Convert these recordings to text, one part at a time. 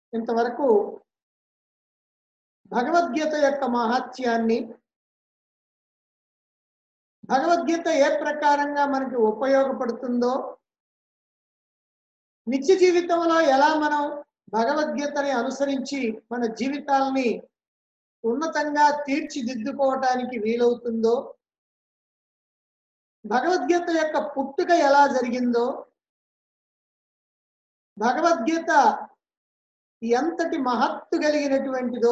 ఇంతవరకు భగవద్గీత యొక్క మహత్యాన్ని భగవద్గీత ఏ ప్రకారంగా మనకి ఉపయోగపడుతుందో నిత్య జీవితంలో ఎలా మనం భగవద్గీతని అనుసరించి మన జీవితాలని ఉన్నతంగా తీర్చిదిద్దుకోవటానికి వీలవుతుందో భగవద్గీత యొక్క పుట్టుక ఎలా జరిగిందో భగవద్గీత ఎంతటి మహత్తు కలిగినటువంటిదో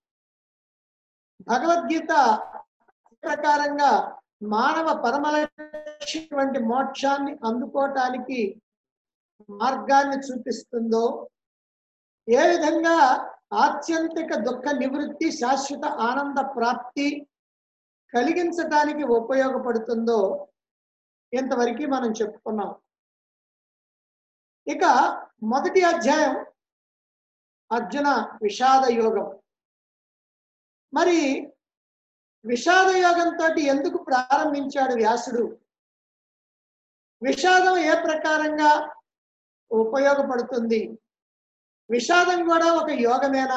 భగవద్గీత ప్రకారంగా మానవ పరమలక్ష్యటువంటి మోక్షాన్ని అందుకోవటానికి మార్గాన్ని చూపిస్తుందో ఏ విధంగా ఆత్యంతిక దుఃఖ నివృత్తి శాశ్వత ఆనంద ప్రాప్తి కలిగించటానికి ఉపయోగపడుతుందో ఇంతవరకు మనం చెప్పుకున్నాం ఇక మొదటి అధ్యాయం అర్జున విషాద యోగం మరి విషాద యోగంతో ఎందుకు ప్రారంభించాడు వ్యాసుడు విషాదం ఏ ప్రకారంగా ఉపయోగపడుతుంది విషాదం కూడా ఒక యోగమేనా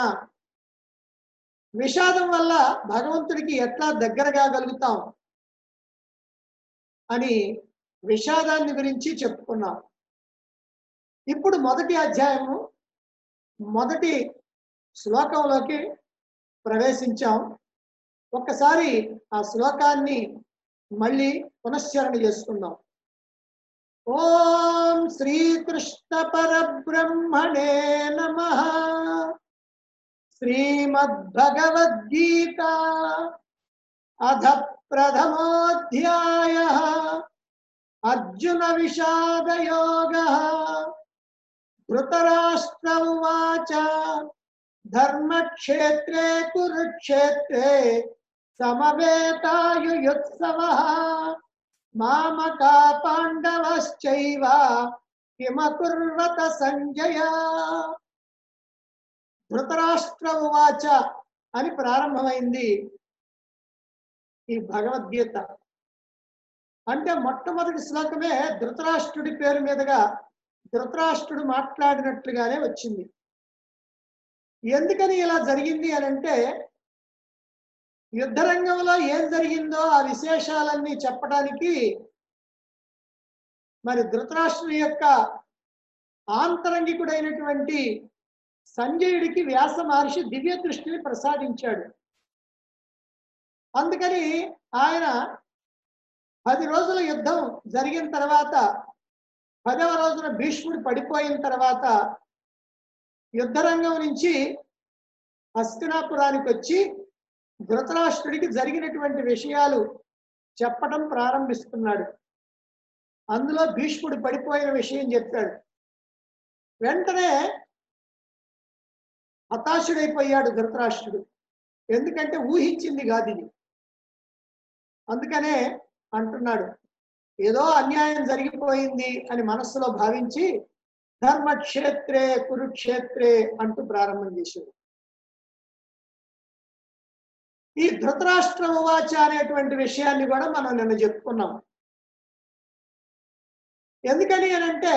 విషాదం వల్ల భగవంతుడికి ఎట్లా దగ్గర కాగలుగుతాం అని విషాదాన్ని గురించి చెప్పుకున్నాం ఇప్పుడు మొదటి అధ్యాయము మొదటి శ్లోకంలోకి ప్రవేశించాం ఒక్కసారి ఆ శ్లోకాన్ని మళ్ళీ పునశ్చరణ చేసుకుందాం ఓం శ్రీకృష్ణ పరబ్రహ్మణే నమ శ్రీమద్భగవద్గీత అధ ప్రథమోధ్యాయ అర్జున విషాదయోగ ధృతరాష్ట్ర ఉవాచ ధర్మక్షేత్రే కురుక్షేత్రే సమవేతాయుయుత్సవ మామకా పాండవశ్చైవ కిమకుర్వత సంజయ ధృతరాష్ట్ర ఉవాచ అని ప్రారంభమైంది ఈ భగవద్గీత అంటే మొట్టమొదటి శ్లోకమే ధృతరాష్ట్రుడి పేరు మీదుగా ధృతరాష్ట్రుడు మాట్లాడినట్లుగానే వచ్చింది ఎందుకని ఇలా జరిగింది అని అంటే యుద్ధరంగంలో ఏం జరిగిందో ఆ విశేషాలన్నీ చెప్పడానికి మరి ధృతరాష్ట్రుని యొక్క ఆంతరంగికుడైనటువంటి సంజయుడికి వ్యాస మహర్షి దివ్య దృష్టిని ప్రసాదించాడు అందుకని ఆయన పది రోజుల యుద్ధం జరిగిన తర్వాత పదవ రోజున భీష్ముడు పడిపోయిన తర్వాత యుద్ధరంగం నుంచి హస్తినాపురానికి వచ్చి ధృతరాష్ట్రుడికి జరిగినటువంటి విషయాలు చెప్పడం ప్రారంభిస్తున్నాడు అందులో భీష్ముడు పడిపోయిన విషయం చెప్పాడు వెంటనే హతాశుడైపోయాడు ధృతరాష్ట్రుడు ఎందుకంటే ఊహించింది కాదు ఇది అందుకనే అంటున్నాడు ఏదో అన్యాయం జరిగిపోయింది అని మనస్సులో భావించి ధర్మక్షేత్రే కురుక్షేత్రే అంటూ ప్రారంభం చేశాడు ఈ ధృతరాష్ట్ర ఉవాచ అనేటువంటి విషయాన్ని కూడా మనం నిన్న చెప్పుకున్నాం ఎందుకని అని అంటే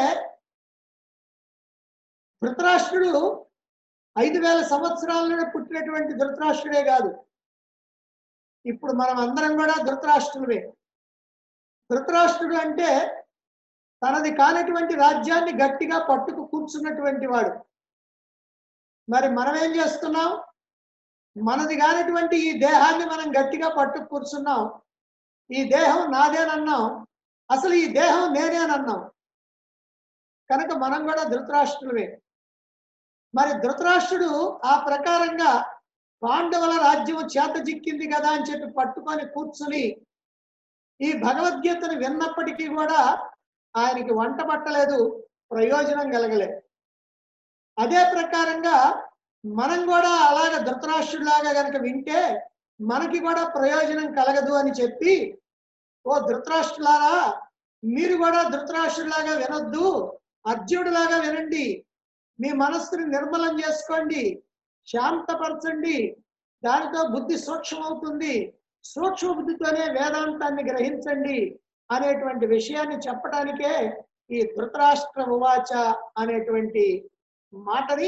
ధృతరాష్ట్రుడు ఐదు వేల సంవత్సరాలలో పుట్టినటువంటి ధృతరాష్ట్రుడే కాదు ఇప్పుడు మనం అందరం కూడా ధృతరాష్ట్రులమే ధృతరాష్ట్రుడు అంటే తనది కానటువంటి రాజ్యాన్ని గట్టిగా పట్టుకు కూర్చున్నటువంటి వాడు మరి మనం ఏం చేస్తున్నాం మనది కానటువంటి ఈ దేహాన్ని మనం గట్టిగా పట్టుకు కూర్చున్నాం ఈ దేహం నాదేనన్నాం అసలు ఈ దేహం నేనేనన్నాం కనుక మనం కూడా ధృతరాష్ట్రులమే మరి ధృతరాష్ట్రుడు ఆ ప్రకారంగా పాండవుల రాజ్యం చేత చిక్కింది కదా అని చెప్పి పట్టుకొని కూర్చుని ఈ భగవద్గీతను విన్నప్పటికీ కూడా ఆయనకి వంట పట్టలేదు ప్రయోజనం కలగలేదు అదే ప్రకారంగా మనం కూడా అలాగ ధృతరాష్ట్రుడిలాగా గనక వింటే మనకి కూడా ప్రయోజనం కలగదు అని చెప్పి ఓ ధృతరాష్ట్రులారా మీరు కూడా ధృతరాష్ట్రుడిలాగా వినొద్దు అర్జునుడిలాగా వినండి మీ మనస్సుని నిర్మలం చేసుకోండి శాంతపరచండి దానితో బుద్ధి సూక్ష్మమవుతుంది సూక్ష్మ బుద్ధితోనే వేదాంతాన్ని గ్రహించండి అనేటువంటి విషయాన్ని చెప్పడానికే ఈ ధృతరాష్ట్ర ఉవాచ అనేటువంటి మాటని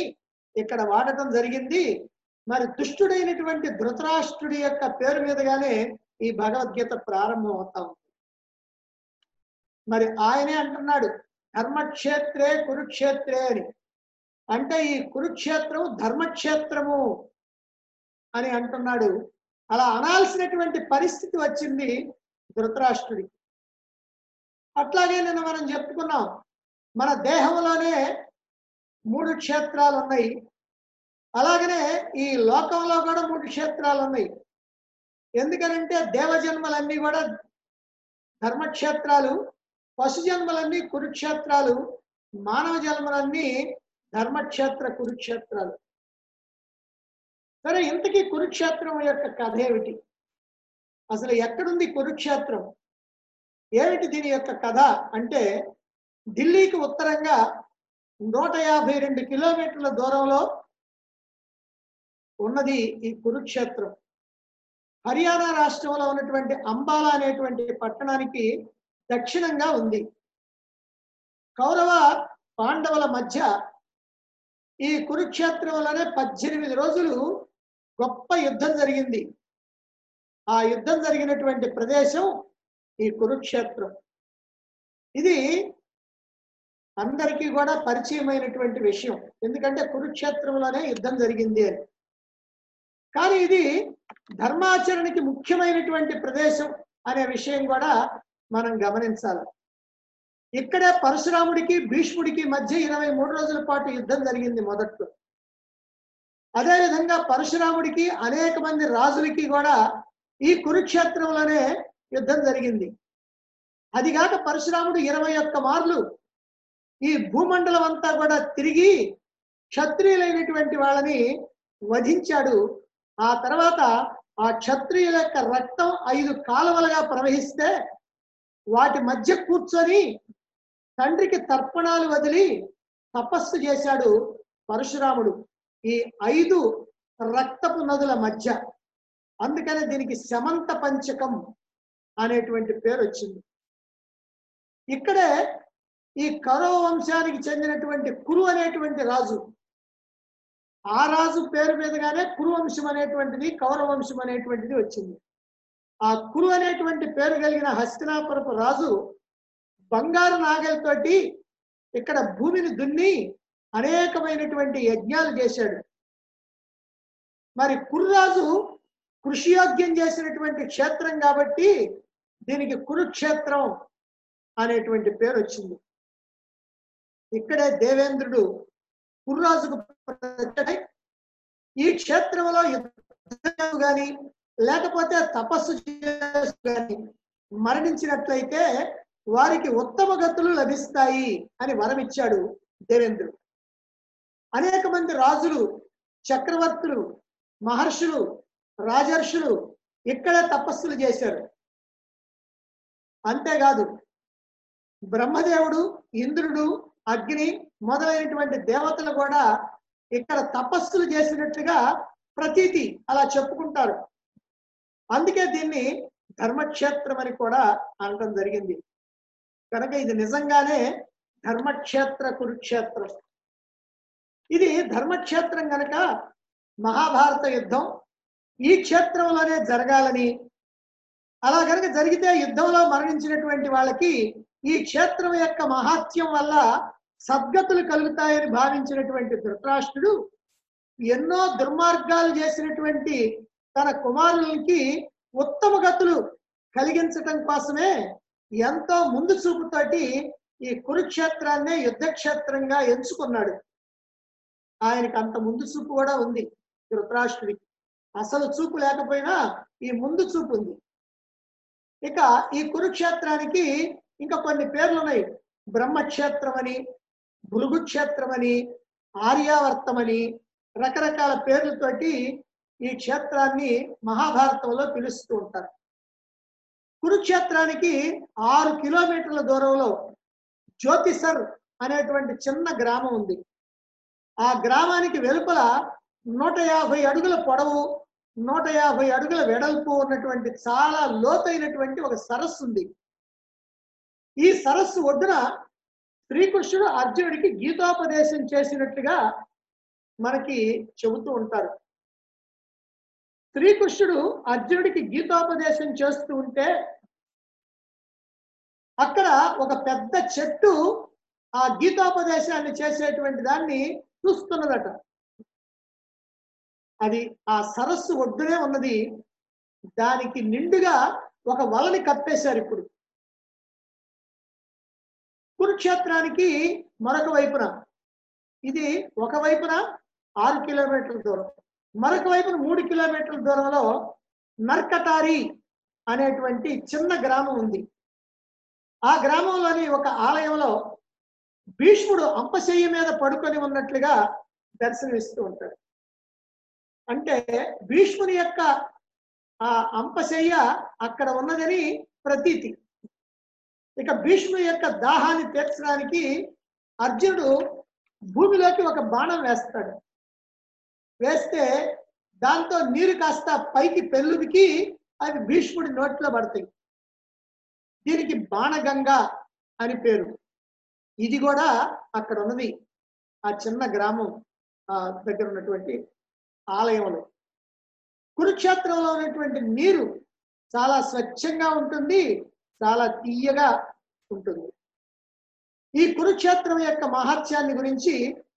ఇక్కడ వాడటం జరిగింది మరి దుష్టుడైనటువంటి ధృతరాష్ట్రుడి యొక్క పేరు మీదుగానే ఈ భగవద్గీత ప్రారంభం అవుతా ఉంది మరి ఆయనే అంటున్నాడు ధర్మక్షేత్రే కురుక్షేత్రే అని అంటే ఈ కురుక్షేత్రము ధర్మక్షేత్రము అని అంటున్నాడు అలా అనాల్సినటువంటి పరిస్థితి వచ్చింది ధృతరాష్ట్రుడికి అట్లాగే నిన్న మనం చెప్పుకున్నాం మన దేహంలోనే మూడు క్షేత్రాలు ఉన్నాయి అలాగనే ఈ లోకంలో కూడా మూడు క్షేత్రాలు ఉన్నాయి ఎందుకనంటే దేవజన్మలన్నీ కూడా ధర్మక్షేత్రాలు పశు జన్మలన్నీ కురుక్షేత్రాలు మానవ జన్మలన్నీ ధర్మక్షేత్ర కురుక్షేత్రాలు సరే ఇంతకీ కురుక్షేత్రం యొక్క కథ ఏమిటి అసలు ఎక్కడుంది కురుక్షేత్రం ఏమిటి దీని యొక్క కథ అంటే ఢిల్లీకి ఉత్తరంగా నూట యాభై రెండు కిలోమీటర్ల దూరంలో ఉన్నది ఈ కురుక్షేత్రం హర్యానా రాష్ట్రంలో ఉన్నటువంటి అంబాలా అనేటువంటి పట్టణానికి దక్షిణంగా ఉంది కౌరవ పాండవుల మధ్య ఈ కురుక్షేత్రంలోనే పద్దెనిమిది రోజులు గొప్ప యుద్ధం జరిగింది ఆ యుద్ధం జరిగినటువంటి ప్రదేశం ఈ కురుక్షేత్రం ఇది అందరికీ కూడా పరిచయమైనటువంటి విషయం ఎందుకంటే కురుక్షేత్రంలోనే యుద్ధం జరిగింది అని కానీ ఇది ధర్మాచరణకి ముఖ్యమైనటువంటి ప్రదేశం అనే విషయం కూడా మనం గమనించాలి ఇక్కడే పరశురాముడికి భీష్ముడికి మధ్య ఇరవై మూడు రోజుల పాటు యుద్ధం జరిగింది మొదట్లో అదేవిధంగా పరశురాముడికి అనేక మంది రాజులకి కూడా ఈ కురుక్షేత్రంలోనే యుద్ధం జరిగింది అదిగాక పరశురాముడు ఇరవై ఒక్క మార్లు ఈ భూమండలం అంతా కూడా తిరిగి క్షత్రియులైనటువంటి వాళ్ళని వధించాడు ఆ తర్వాత ఆ క్షత్రియుల యొక్క రక్తం ఐదు కాలువలుగా ప్రవహిస్తే వాటి మధ్య కూర్చొని తండ్రికి తర్పణాలు వదిలి తపస్సు చేశాడు పరశురాముడు ఈ ఐదు రక్తపు నదుల మధ్య అందుకనే దీనికి శమంత పంచకం అనేటువంటి పేరు వచ్చింది ఇక్కడే ఈ కౌరవ వంశానికి చెందినటువంటి కురు అనేటువంటి రాజు ఆ రాజు పేరు మీదుగానే కురు వంశం అనేటువంటిది కౌరవ వంశం అనేటువంటిది వచ్చింది ఆ కురు అనేటువంటి పేరు కలిగిన హస్తినాపురపు రాజు బంగారు నాగలతోటి ఇక్కడ భూమిని దున్ని అనేకమైనటువంటి యజ్ఞాలు చేశాడు మరి కుర్రాజు కృషియోగ్యం చేసినటువంటి క్షేత్రం కాబట్టి దీనికి కురుక్షేత్రం అనేటువంటి పేరు వచ్చింది ఇక్కడే దేవేంద్రుడు కుర్రాజుకు ప్రత్యక్షమై ఈ క్షేత్రంలో యుద్ధం గాని లేకపోతే తపస్సు చేసి గాని మరణించినట్లయితే వారికి ఉత్తమ గతులు లభిస్తాయి అని వరమిచ్చాడు దేవేంద్రుడు అనేక మంది రాజులు చక్రవర్తులు మహర్షులు రాజర్షులు ఇక్కడే తపస్సులు చేశారు అంతేకాదు బ్రహ్మదేవుడు ఇంద్రుడు అగ్ని మొదలైనటువంటి దేవతలు కూడా ఇక్కడ తపస్సులు చేసినట్లుగా ప్రతీతి అలా చెప్పుకుంటారు అందుకే దీన్ని ధర్మక్షేత్రం అని కూడా అనడం జరిగింది కనుక ఇది నిజంగానే ధర్మక్షేత్ర కురుక్షేత్రం ఇది ధర్మక్షేత్రం గనక మహాభారత యుద్ధం ఈ క్షేత్రంలోనే జరగాలని అలా కనుక జరిగితే యుద్ధంలో మరణించినటువంటి వాళ్ళకి ఈ క్షేత్రం యొక్క మహాత్యం వల్ల సద్గతులు కలుగుతాయని భావించినటువంటి ధృతరాష్ట్రుడు ఎన్నో దుర్మార్గాలు చేసినటువంటి తన కుమారులకి ఉత్తమ గతులు కలిగించటం కోసమే ఎంతో ముందు చూపుతోటి ఈ కురుక్షేత్రాన్నే యుద్ధక్షేత్రంగా ఎంచుకున్నాడు ఆయనకి అంత ముందు చూపు కూడా ఉంది ధృతరాష్ట్రుడికి అసలు చూపు లేకపోయినా ఈ ముందు చూపు ఉంది ఇక ఈ కురుక్షేత్రానికి ఇంకా కొన్ని పేర్లు ఉన్నాయి బ్రహ్మక్షేత్రం అని భృగుక్షేత్రం అని ఆర్యావర్తం అని రకరకాల పేర్లతోటి ఈ క్షేత్రాన్ని మహాభారతంలో పిలుస్తూ ఉంటారు కురుక్షేత్రానికి ఆరు కిలోమీటర్ల దూరంలో జ్యోతిసర్ అనేటువంటి చిన్న గ్రామం ఉంది ఆ గ్రామానికి వెలుపల నూట యాభై అడుగుల పొడవు నూట యాభై అడుగుల వెడల్పు ఉన్నటువంటి చాలా లోతైనటువంటి ఒక సరస్సు ఉంది ఈ సరస్సు ఒడ్డున శ్రీకృష్ణుడు అర్జునుడికి గీతోపదేశం చేసినట్టుగా మనకి చెబుతూ ఉంటారు శ్రీకృష్ణుడు అర్జునుడికి గీతోపదేశం చేస్తూ ఉంటే అక్కడ ఒక పెద్ద చెట్టు ఆ గీతోపదేశాన్ని చేసేటువంటి దాన్ని చూస్తున్నదట అది ఆ సరస్సు ఒడ్డునే ఉన్నది దానికి నిండుగా ఒక వలని కప్పేశారు ఇప్పుడు కురుక్షేత్రానికి మరొక వైపున ఇది ఒక వైపున ఆరు కిలోమీటర్ల దూరం మరొక వైపున మూడు కిలోమీటర్ల దూరంలో నర్కటారి అనేటువంటి చిన్న గ్రామం ఉంది ఆ గ్రామంలోని ఒక ఆలయంలో భీష్ముడు అంపశయ్య మీద పడుకొని ఉన్నట్లుగా దర్శనమిస్తూ ఉంటాడు అంటే భీష్ముని యొక్క ఆ అంపశయ్య అక్కడ ఉన్నదని ప్రతీతి ఇక భీష్ముని యొక్క దాహాన్ని తీర్చడానికి అర్జునుడు భూమిలోకి ఒక బాణం వేస్తాడు వేస్తే దాంతో నీరు కాస్త పైకి పెళ్ళుడికి అవి భీష్ముడి నోట్లో పడతాయి దీనికి బాణగంగ అని పేరు ఇది కూడా అక్కడ ఉన్నది ఆ చిన్న గ్రామం ఆ దగ్గర ఉన్నటువంటి ఆలయంలో కురుక్షేత్రంలో ఉన్నటువంటి నీరు చాలా స్వచ్ఛంగా ఉంటుంది చాలా తీయగా ఉంటుంది ఈ కురుక్షేత్రం యొక్క మహత్యాన్ని గురించి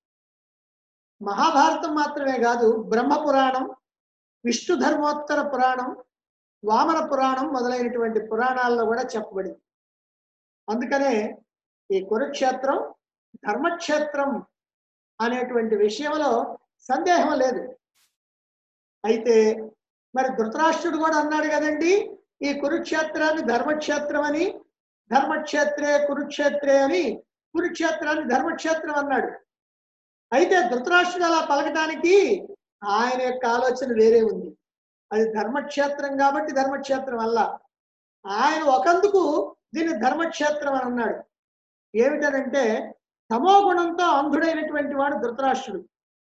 మహాభారతం మాత్రమే కాదు బ్రహ్మ పురాణం విష్ణు ధర్మోత్తర పురాణం వామన పురాణం మొదలైనటువంటి పురాణాల్లో కూడా చెప్పబడింది అందుకనే ఈ కురుక్షేత్రం ధర్మక్షేత్రం అనేటువంటి విషయంలో సందేహం లేదు అయితే మరి ధృతరాష్ట్రుడు కూడా అన్నాడు కదండి ఈ కురుక్షేత్రాన్ని ధర్మక్షేత్రం అని ధర్మక్షేత్రే కురుక్షేత్రే అని కురుక్షేత్రాన్ని ధర్మక్షేత్రం అన్నాడు అయితే ధృతరాష్ట్రుడు అలా పలకటానికి ఆయన యొక్క ఆలోచన వేరే ఉంది అది ధర్మక్షేత్రం కాబట్టి ధర్మక్షేత్రం వల్ల ఆయన ఒకందుకు దీన్ని ధర్మక్షేత్రం అని అన్నాడు ఏమిటనంటే తమో గుణంతో అంధుడైనటువంటి వాడు ధృతరాష్ట్రుడు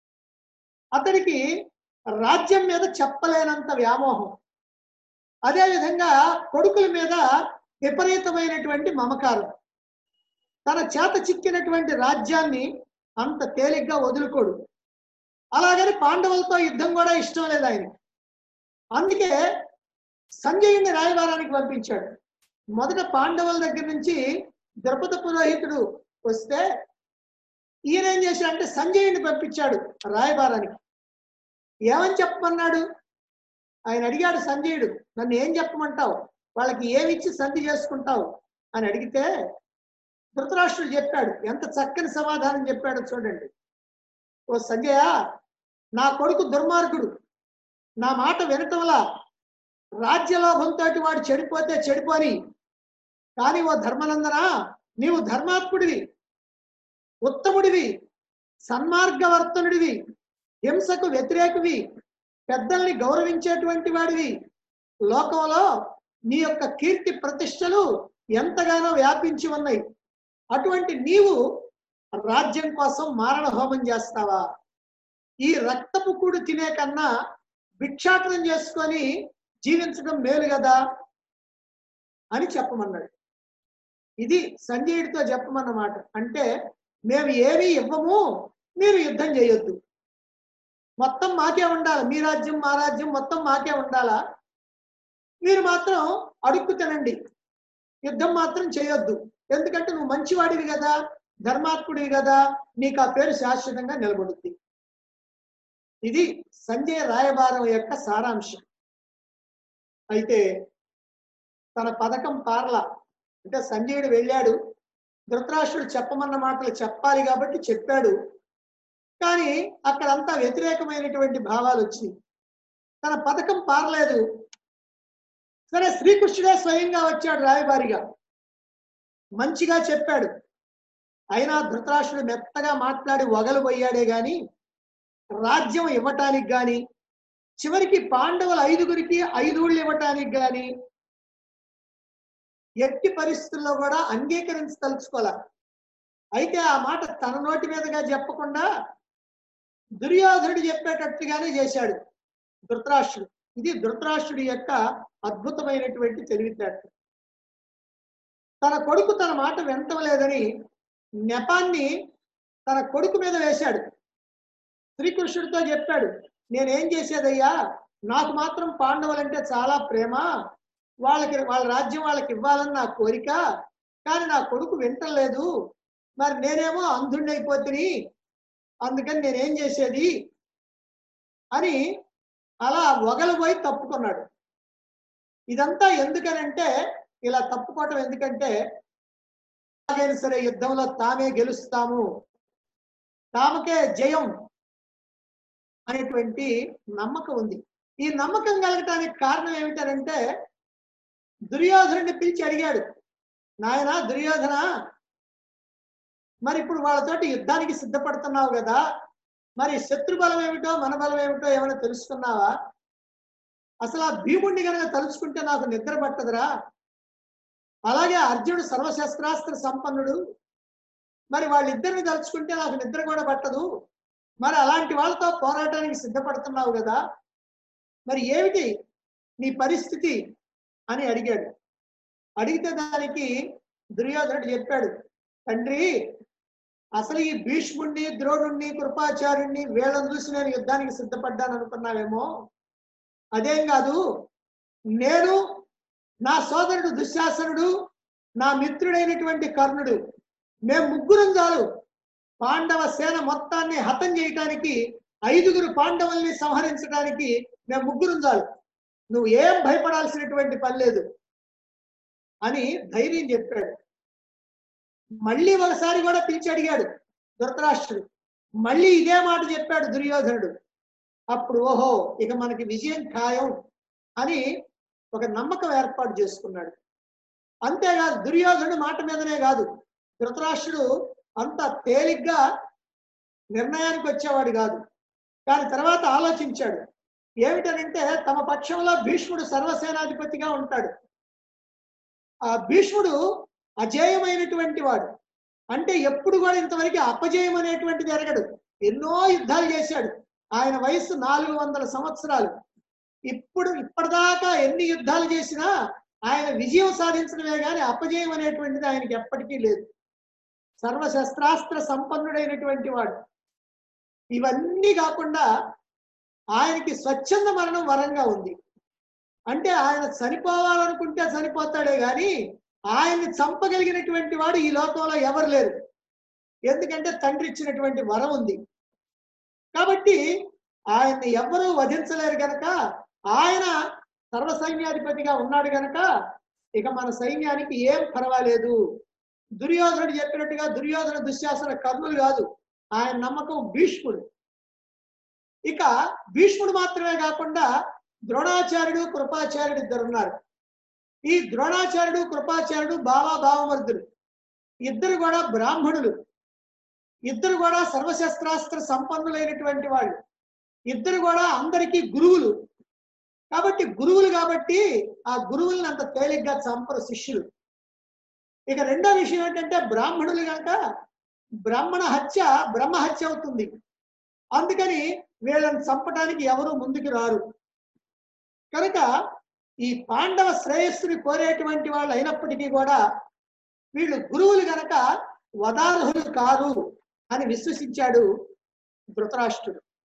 అతడికి రాజ్యం మీద చెప్పలేనంత వ్యామోహం అదేవిధంగా కొడుకుల మీద విపరీతమైనటువంటి మమకారం తన చేత చిక్కినటువంటి రాజ్యాన్ని అంత తేలిగ్గా వదులుకోడు అలాగని పాండవులతో యుద్ధం కూడా ఇష్టం లేదు ఆయన అందుకే సంజయుని రాయబారానికి పంపించాడు మొదట పాండవుల దగ్గర నుంచి ద్రౌపద పురోహితుడు వస్తే ఈయన ఏం చేశాడంటే సంజయుని పంపించాడు రాయబారానికి ఏమని చెప్పమన్నాడు ఆయన అడిగాడు సంజయుడు నన్ను ఏం చెప్పమంటావు వాళ్ళకి ఏమిచ్చి సంధి చేసుకుంటావు అని అడిగితే ధృతరాష్ట్రుడు చెప్పాడు ఎంత చక్కని సమాధానం చెప్పాడో చూడండి ఓ సంజయ నా కొడుకు దుర్మార్గుడు నా మాట వినటంలా రాజ్యలోభంతో వాడు చెడిపోతే చెడిపోని కానీ ఓ ధర్మనందన నీవు ధర్మాత్ముడివి ఉత్తముడివి సన్మార్గవర్తనుడివి హింసకు వ్యతిరేకవి పెద్దల్ని గౌరవించేటువంటి వాడివి లోకంలో నీ యొక్క కీర్తి ప్రతిష్టలు ఎంతగానో వ్యాపించి ఉన్నాయి అటువంటి నీవు రాజ్యం కోసం మారణ హోమం చేస్తావా ఈ రక్తపు కూడు తినే కన్నా భిక్షాటనం చేసుకొని జీవించడం మేలు కదా అని చెప్పమన్నాడు ఇది సంజయుడితో చెప్పమన్నమాట అంటే మేము ఏమీ ఇవ్వము మీరు యుద్ధం చేయొద్దు మొత్తం మాకే ఉండాలి మీ రాజ్యం మా రాజ్యం మొత్తం మాకే ఉండాలా మీరు మాత్రం అడుక్కు తినండి యుద్ధం మాత్రం చేయొద్దు ఎందుకంటే నువ్వు మంచివాడివి కదా ధర్మాత్ముడివి కదా నీకు ఆ పేరు శాశ్వతంగా నిలబడుద్ది ఇది సంజయ్ రాయబారం యొక్క సారాంశం అయితే తన పథకం పార్ల అంటే సంజయుడు వెళ్ళాడు ధృతరాష్ట్రుడు చెప్పమన్న మాటలు చెప్పాలి కాబట్టి చెప్పాడు కానీ అక్కడంతా వ్యతిరేకమైనటువంటి భావాలు వచ్చినాయి తన పథకం పారలేదు సరే శ్రీకృష్ణుడే స్వయంగా వచ్చాడు రాయబారిగా మంచిగా చెప్పాడు అయినా ధృతరాష్ట్రుడు మెత్తగా మాట్లాడి వగలుపోయాడే గాని రాజ్యం ఇవ్వటానికి గాని చివరికి పాండవుల ఐదుగురికి ఐదుగుళ్ళు ఇవ్వటానికి గాని ఎట్టి పరిస్థితుల్లో కూడా అంగీకరించదలుచుకోలే అయితే ఆ మాట తన నోటి మీదుగా చెప్పకుండా దుర్యోధనుడు చెప్పేటట్టుగానే చేశాడు ధృతరాష్ట్రుడు ఇది ధృతరాష్ట్రుడి యొక్క అద్భుతమైనటువంటి తెలివితేటలు తన కొడుకు తన మాట వింటం లేదని నెపాన్ని తన కొడుకు మీద వేశాడు శ్రీకృష్ణుడితో చెప్పాడు నేనేం చేసేదయ్యా నాకు మాత్రం పాండవులంటే చాలా ప్రేమ వాళ్ళకి వాళ్ళ రాజ్యం వాళ్ళకి ఇవ్వాలని నా కోరిక కానీ నా కొడుకు వింటలేదు మరి నేనేమో అంధుణ్ణి అయిపోతుని అందుకని నేనేం చేసేది అని అలా పోయి తప్పుకున్నాడు ఇదంతా ఎందుకనంటే ఇలా తప్పుకోవటం ఎందుకంటే ఎలాగైనా సరే యుద్ధంలో తామే గెలుస్తాము తామకే జయం అనేటువంటి నమ్మకం ఉంది ఈ నమ్మకం కలగటానికి కారణం ఏమిటనంటే దుర్యోధనుడిని పిలిచి అడిగాడు నాయన దుర్యోధన మరి ఇప్పుడు వాళ్ళతోటి యుద్ధానికి సిద్ధపడుతున్నావు కదా మరి శత్రు బలం ఏమిటో మన బలం ఏమిటో ఏమైనా తెలుసుకున్నావా అసలు ఆ భీముడిని కనుక తలుచుకుంటే నాకు నిద్ర పట్టదురా అలాగే అర్జునుడు సర్వశస్త్రాస్త్ర సంపన్నుడు మరి వాళ్ళిద్దరిని తలుచుకుంటే నాకు నిద్ర కూడా పట్టదు మరి అలాంటి వాళ్ళతో పోరాటానికి సిద్ధపడుతున్నావు కదా మరి ఏమిటి నీ పరిస్థితి అని అడిగాడు అడిగితే దానికి దుర్యోధనుడు చెప్పాడు తండ్రి అసలు ఈ భీష్ముణ్ణి ద్రోణుణ్ణి కృపాచార్యుణ్ణి వీళ్ళని చూసి నేను యుద్ధానికి సిద్ధపడ్డాను అనుకున్నావేమో అదేం కాదు నేను నా సోదరుడు దుశ్శాసనుడు నా మిత్రుడైనటువంటి కర్ణుడు మేము ముగ్గురం చాలు పాండవ సేన మొత్తాన్ని హతం చేయటానికి ఐదుగురు పాండవుల్ని సంహరించడానికి మేము ముగ్గురం చాలు నువ్వు ఏం భయపడాల్సినటువంటి పని లేదు అని ధైర్యం చెప్పాడు మళ్ళీ ఒకసారి కూడా పిలిచి అడిగాడు ధృతరాష్ట్రుడు మళ్ళీ ఇదే మాట చెప్పాడు దుర్యోధనుడు అప్పుడు ఓహో ఇక మనకి విజయం ఖాయం అని ఒక నమ్మకం ఏర్పాటు చేసుకున్నాడు అంతేకాదు దుర్యోధనుడు మాట మీదనే కాదు ధృతరాష్ట్రుడు అంత తేలిగ్గా నిర్ణయానికి వచ్చేవాడు కాదు కానీ తర్వాత ఆలోచించాడు ఏమిటనంటే తమ పక్షంలో భీష్ముడు సర్వసేనాధిపతిగా ఉంటాడు ఆ భీష్ముడు అజేయమైనటువంటి వాడు అంటే ఎప్పుడు కూడా ఇంతవరకు అపజయం అనేటువంటి జరగడు ఎన్నో యుద్ధాలు చేశాడు ఆయన వయస్సు నాలుగు వందల సంవత్సరాలు ఇప్పుడు ఇప్పటిదాకా ఎన్ని యుద్ధాలు చేసినా ఆయన విజయం సాధించడమే కానీ అపజయం అనేటువంటిది ఆయనకి ఎప్పటికీ లేదు సర్వశస్త్రాస్త్ర సంపన్నుడైనటువంటి వాడు ఇవన్నీ కాకుండా ఆయనకి స్వచ్ఛంద మరణం వరంగా ఉంది అంటే ఆయన చనిపోవాలనుకుంటే చనిపోతాడే గాని ఆయన్ని చంపగలిగినటువంటి వాడు ఈ లోకంలో ఎవరు లేరు ఎందుకంటే తండ్రి ఇచ్చినటువంటి వరం ఉంది కాబట్టి ఆయన్ని ఎవ్వరూ వధించలేరు గనక ఆయన సర్వ సైన్యాధిపతిగా ఉన్నాడు గనక ఇక మన సైన్యానికి ఏం పర్వాలేదు దుర్యోధనుడు చెప్పినట్టుగా దుర్యోధన దుశ్శాసన కర్ణులు కాదు ఆయన నమ్మకం భీష్ముడు ఇక భీష్ముడు మాత్రమే కాకుండా ద్రోణాచార్యుడు కృపాచార్యుడు ఇద్దరు ఉన్నారు ఈ ద్రోణాచార్యుడు కృపాచార్యుడు బావా భావమర్దులు ఇద్దరు కూడా బ్రాహ్మణులు ఇద్దరు కూడా సర్వశస్త్రాస్త్ర సంపన్నులైనటువంటి వాళ్ళు ఇద్దరు కూడా అందరికీ గురువులు కాబట్టి గురువులు కాబట్టి ఆ గురువుల్ని అంత తేలిగ్గా చంపరు శిష్యులు ఇక రెండో విషయం ఏంటంటే బ్రాహ్మణులు కనుక బ్రాహ్మణ హత్య బ్రహ్మ హత్య అవుతుంది అందుకని వీళ్ళని చంపడానికి ఎవరు ముందుకు రారు కనుక ఈ పాండవ శ్రేయస్సుని కోరేటువంటి వాళ్ళు అయినప్పటికీ కూడా వీళ్ళు గురువులు గనక వదార్హులు కారు అని విశ్వసించాడు ధృతరాష్ట్రుడు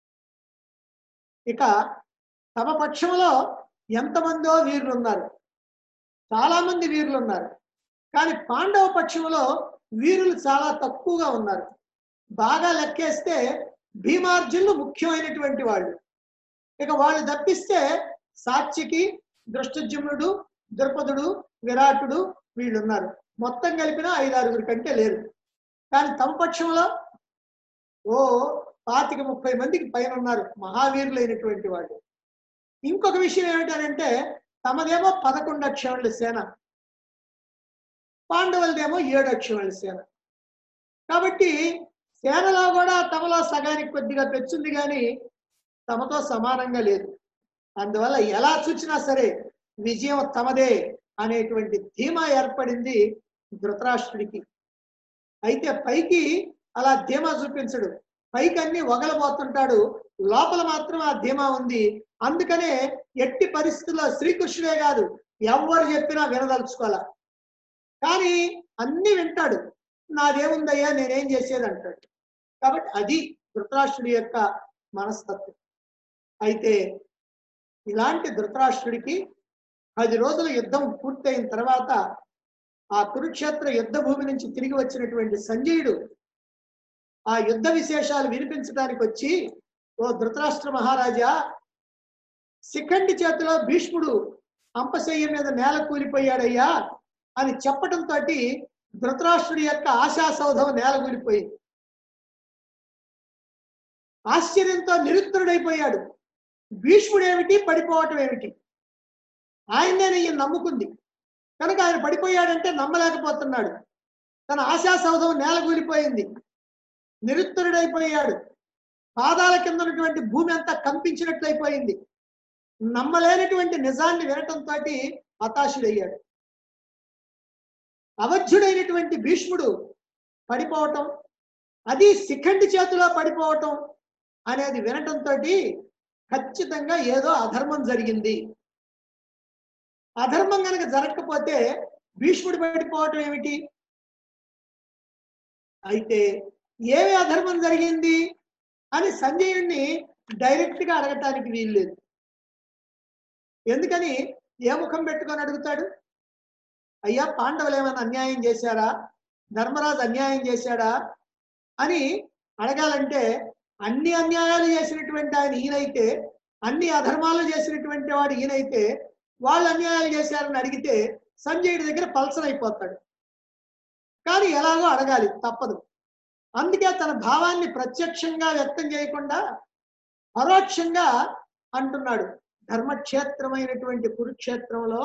ఇక తమ పక్షంలో ఎంతమందో వీరులు ఉన్నారు చాలా మంది వీరులు ఉన్నారు కానీ పాండవ పక్షంలో వీరులు చాలా తక్కువగా ఉన్నారు బాగా లెక్కేస్తే భీమార్జునులు ముఖ్యమైనటువంటి వాళ్ళు ఇక వాళ్ళు తప్పిస్తే సాత్యకి దృష్టజుమ్నుడు ద్రుపదుడు విరాటుడు వీళ్ళు ఉన్నారు మొత్తం కలిపిన ఐదారుగురి కంటే లేరు కానీ తమ పక్షంలో ఓ పాతిక ముప్పై మందికి పైన ఉన్నారు మహావీరులైనటువంటి వాళ్ళు ఇంకొక విషయం ఏమిటంటే తమదేమో పదకొండు అక్షరాల సేన పాండవులదేమో ఏడు అక్షరాల సేన కాబట్టి సేనలో కూడా తమలో సగానికి కొద్దిగా తెచ్చుంది కానీ తమతో సమానంగా లేదు అందువల్ల ఎలా చూచినా సరే విజయం తమదే అనేటువంటి ధీమా ఏర్పడింది ధృతరాష్ట్రుడికి అయితే పైకి అలా ధీమా చూపించడు పైకి అన్ని వగలబోతుంటాడు లోపల మాత్రం ఆ ధీమా ఉంది అందుకనే ఎట్టి పరిస్థితుల్లో శ్రీకృష్ణుడే కాదు ఎవరు చెప్పినా వినదలుచుకోవాల కానీ అన్ని వింటాడు నాదేముందయ్యా నేనేం చేసేది అంటాడు కాబట్టి అది ధృతరాష్ట్రుడి యొక్క మనస్తత్వం అయితే ఇలాంటి ధృతరాష్ట్రుడికి పది రోజుల యుద్ధం పూర్తయిన తర్వాత ఆ కురుక్షేత్ర యుద్ధ భూమి నుంచి తిరిగి వచ్చినటువంటి సంజయుడు ఆ యుద్ధ విశేషాలు వినిపించడానికి వచ్చి ఓ ధృతరాష్ట్ర మహారాజా శిఖండి చేతిలో భీష్ముడు అంపశయ్య మీద నేల కూలిపోయాడయ్యా అని చెప్పటంతో ధృతరాష్ట్రుడి యొక్క ఆశాసౌధం నేల కూలిపోయింది ఆశ్చర్యంతో నిరుత్తరుడైపోయాడు భీష్ముడు ఏమిటి పడిపోవటం ఏమిటి ఆయన్నే ఈయన నమ్ముకుంది కనుక ఆయన పడిపోయాడంటే నమ్మలేకపోతున్నాడు తన ఆశాసౌధం నేల కూలిపోయింది నిరుత్తరుడైపోయాడు పాదాల కింద ఉన్నటువంటి భూమి అంతా కంపించినట్లయిపోయింది నమ్మలేనటువంటి నిజాన్ని వినటంతో హతాశుడయ్యాడు అవధ్యుడైనటువంటి భీష్ముడు పడిపోవటం అది శిఖండి చేతిలో పడిపోవటం అనేది వినటంతో ఖచ్చితంగా ఏదో అధర్మం జరిగింది అధర్మం కనుక జరగకపోతే భీష్ముడు పడిపోవటం ఏమిటి అయితే ఏమి అధర్మం జరిగింది అని సంజయుణ్ణి డైరెక్ట్ గా అడగటానికి వీల్లేదు ఎందుకని ఏ ముఖం పెట్టుకొని అడుగుతాడు అయ్యా పాండవులు ఏమైనా అన్యాయం చేశారా ధర్మరాజు అన్యాయం చేశాడా అని అడగాలంటే అన్ని అన్యాయాలు చేసినటువంటి ఆయన ఈయనైతే అన్ని అధర్మాలు చేసినటువంటి వాడు ఈయనైతే వాళ్ళు అన్యాయాలు చేశారని అడిగితే సంజయుడి దగ్గర పల్సర్ అయిపోతాడు కానీ ఎలాగో అడగాలి తప్పదు అందుకే తన భావాన్ని ప్రత్యక్షంగా వ్యక్తం చేయకుండా పరోక్షంగా అంటున్నాడు ధర్మక్షేత్రమైనటువంటి కురుక్షేత్రంలో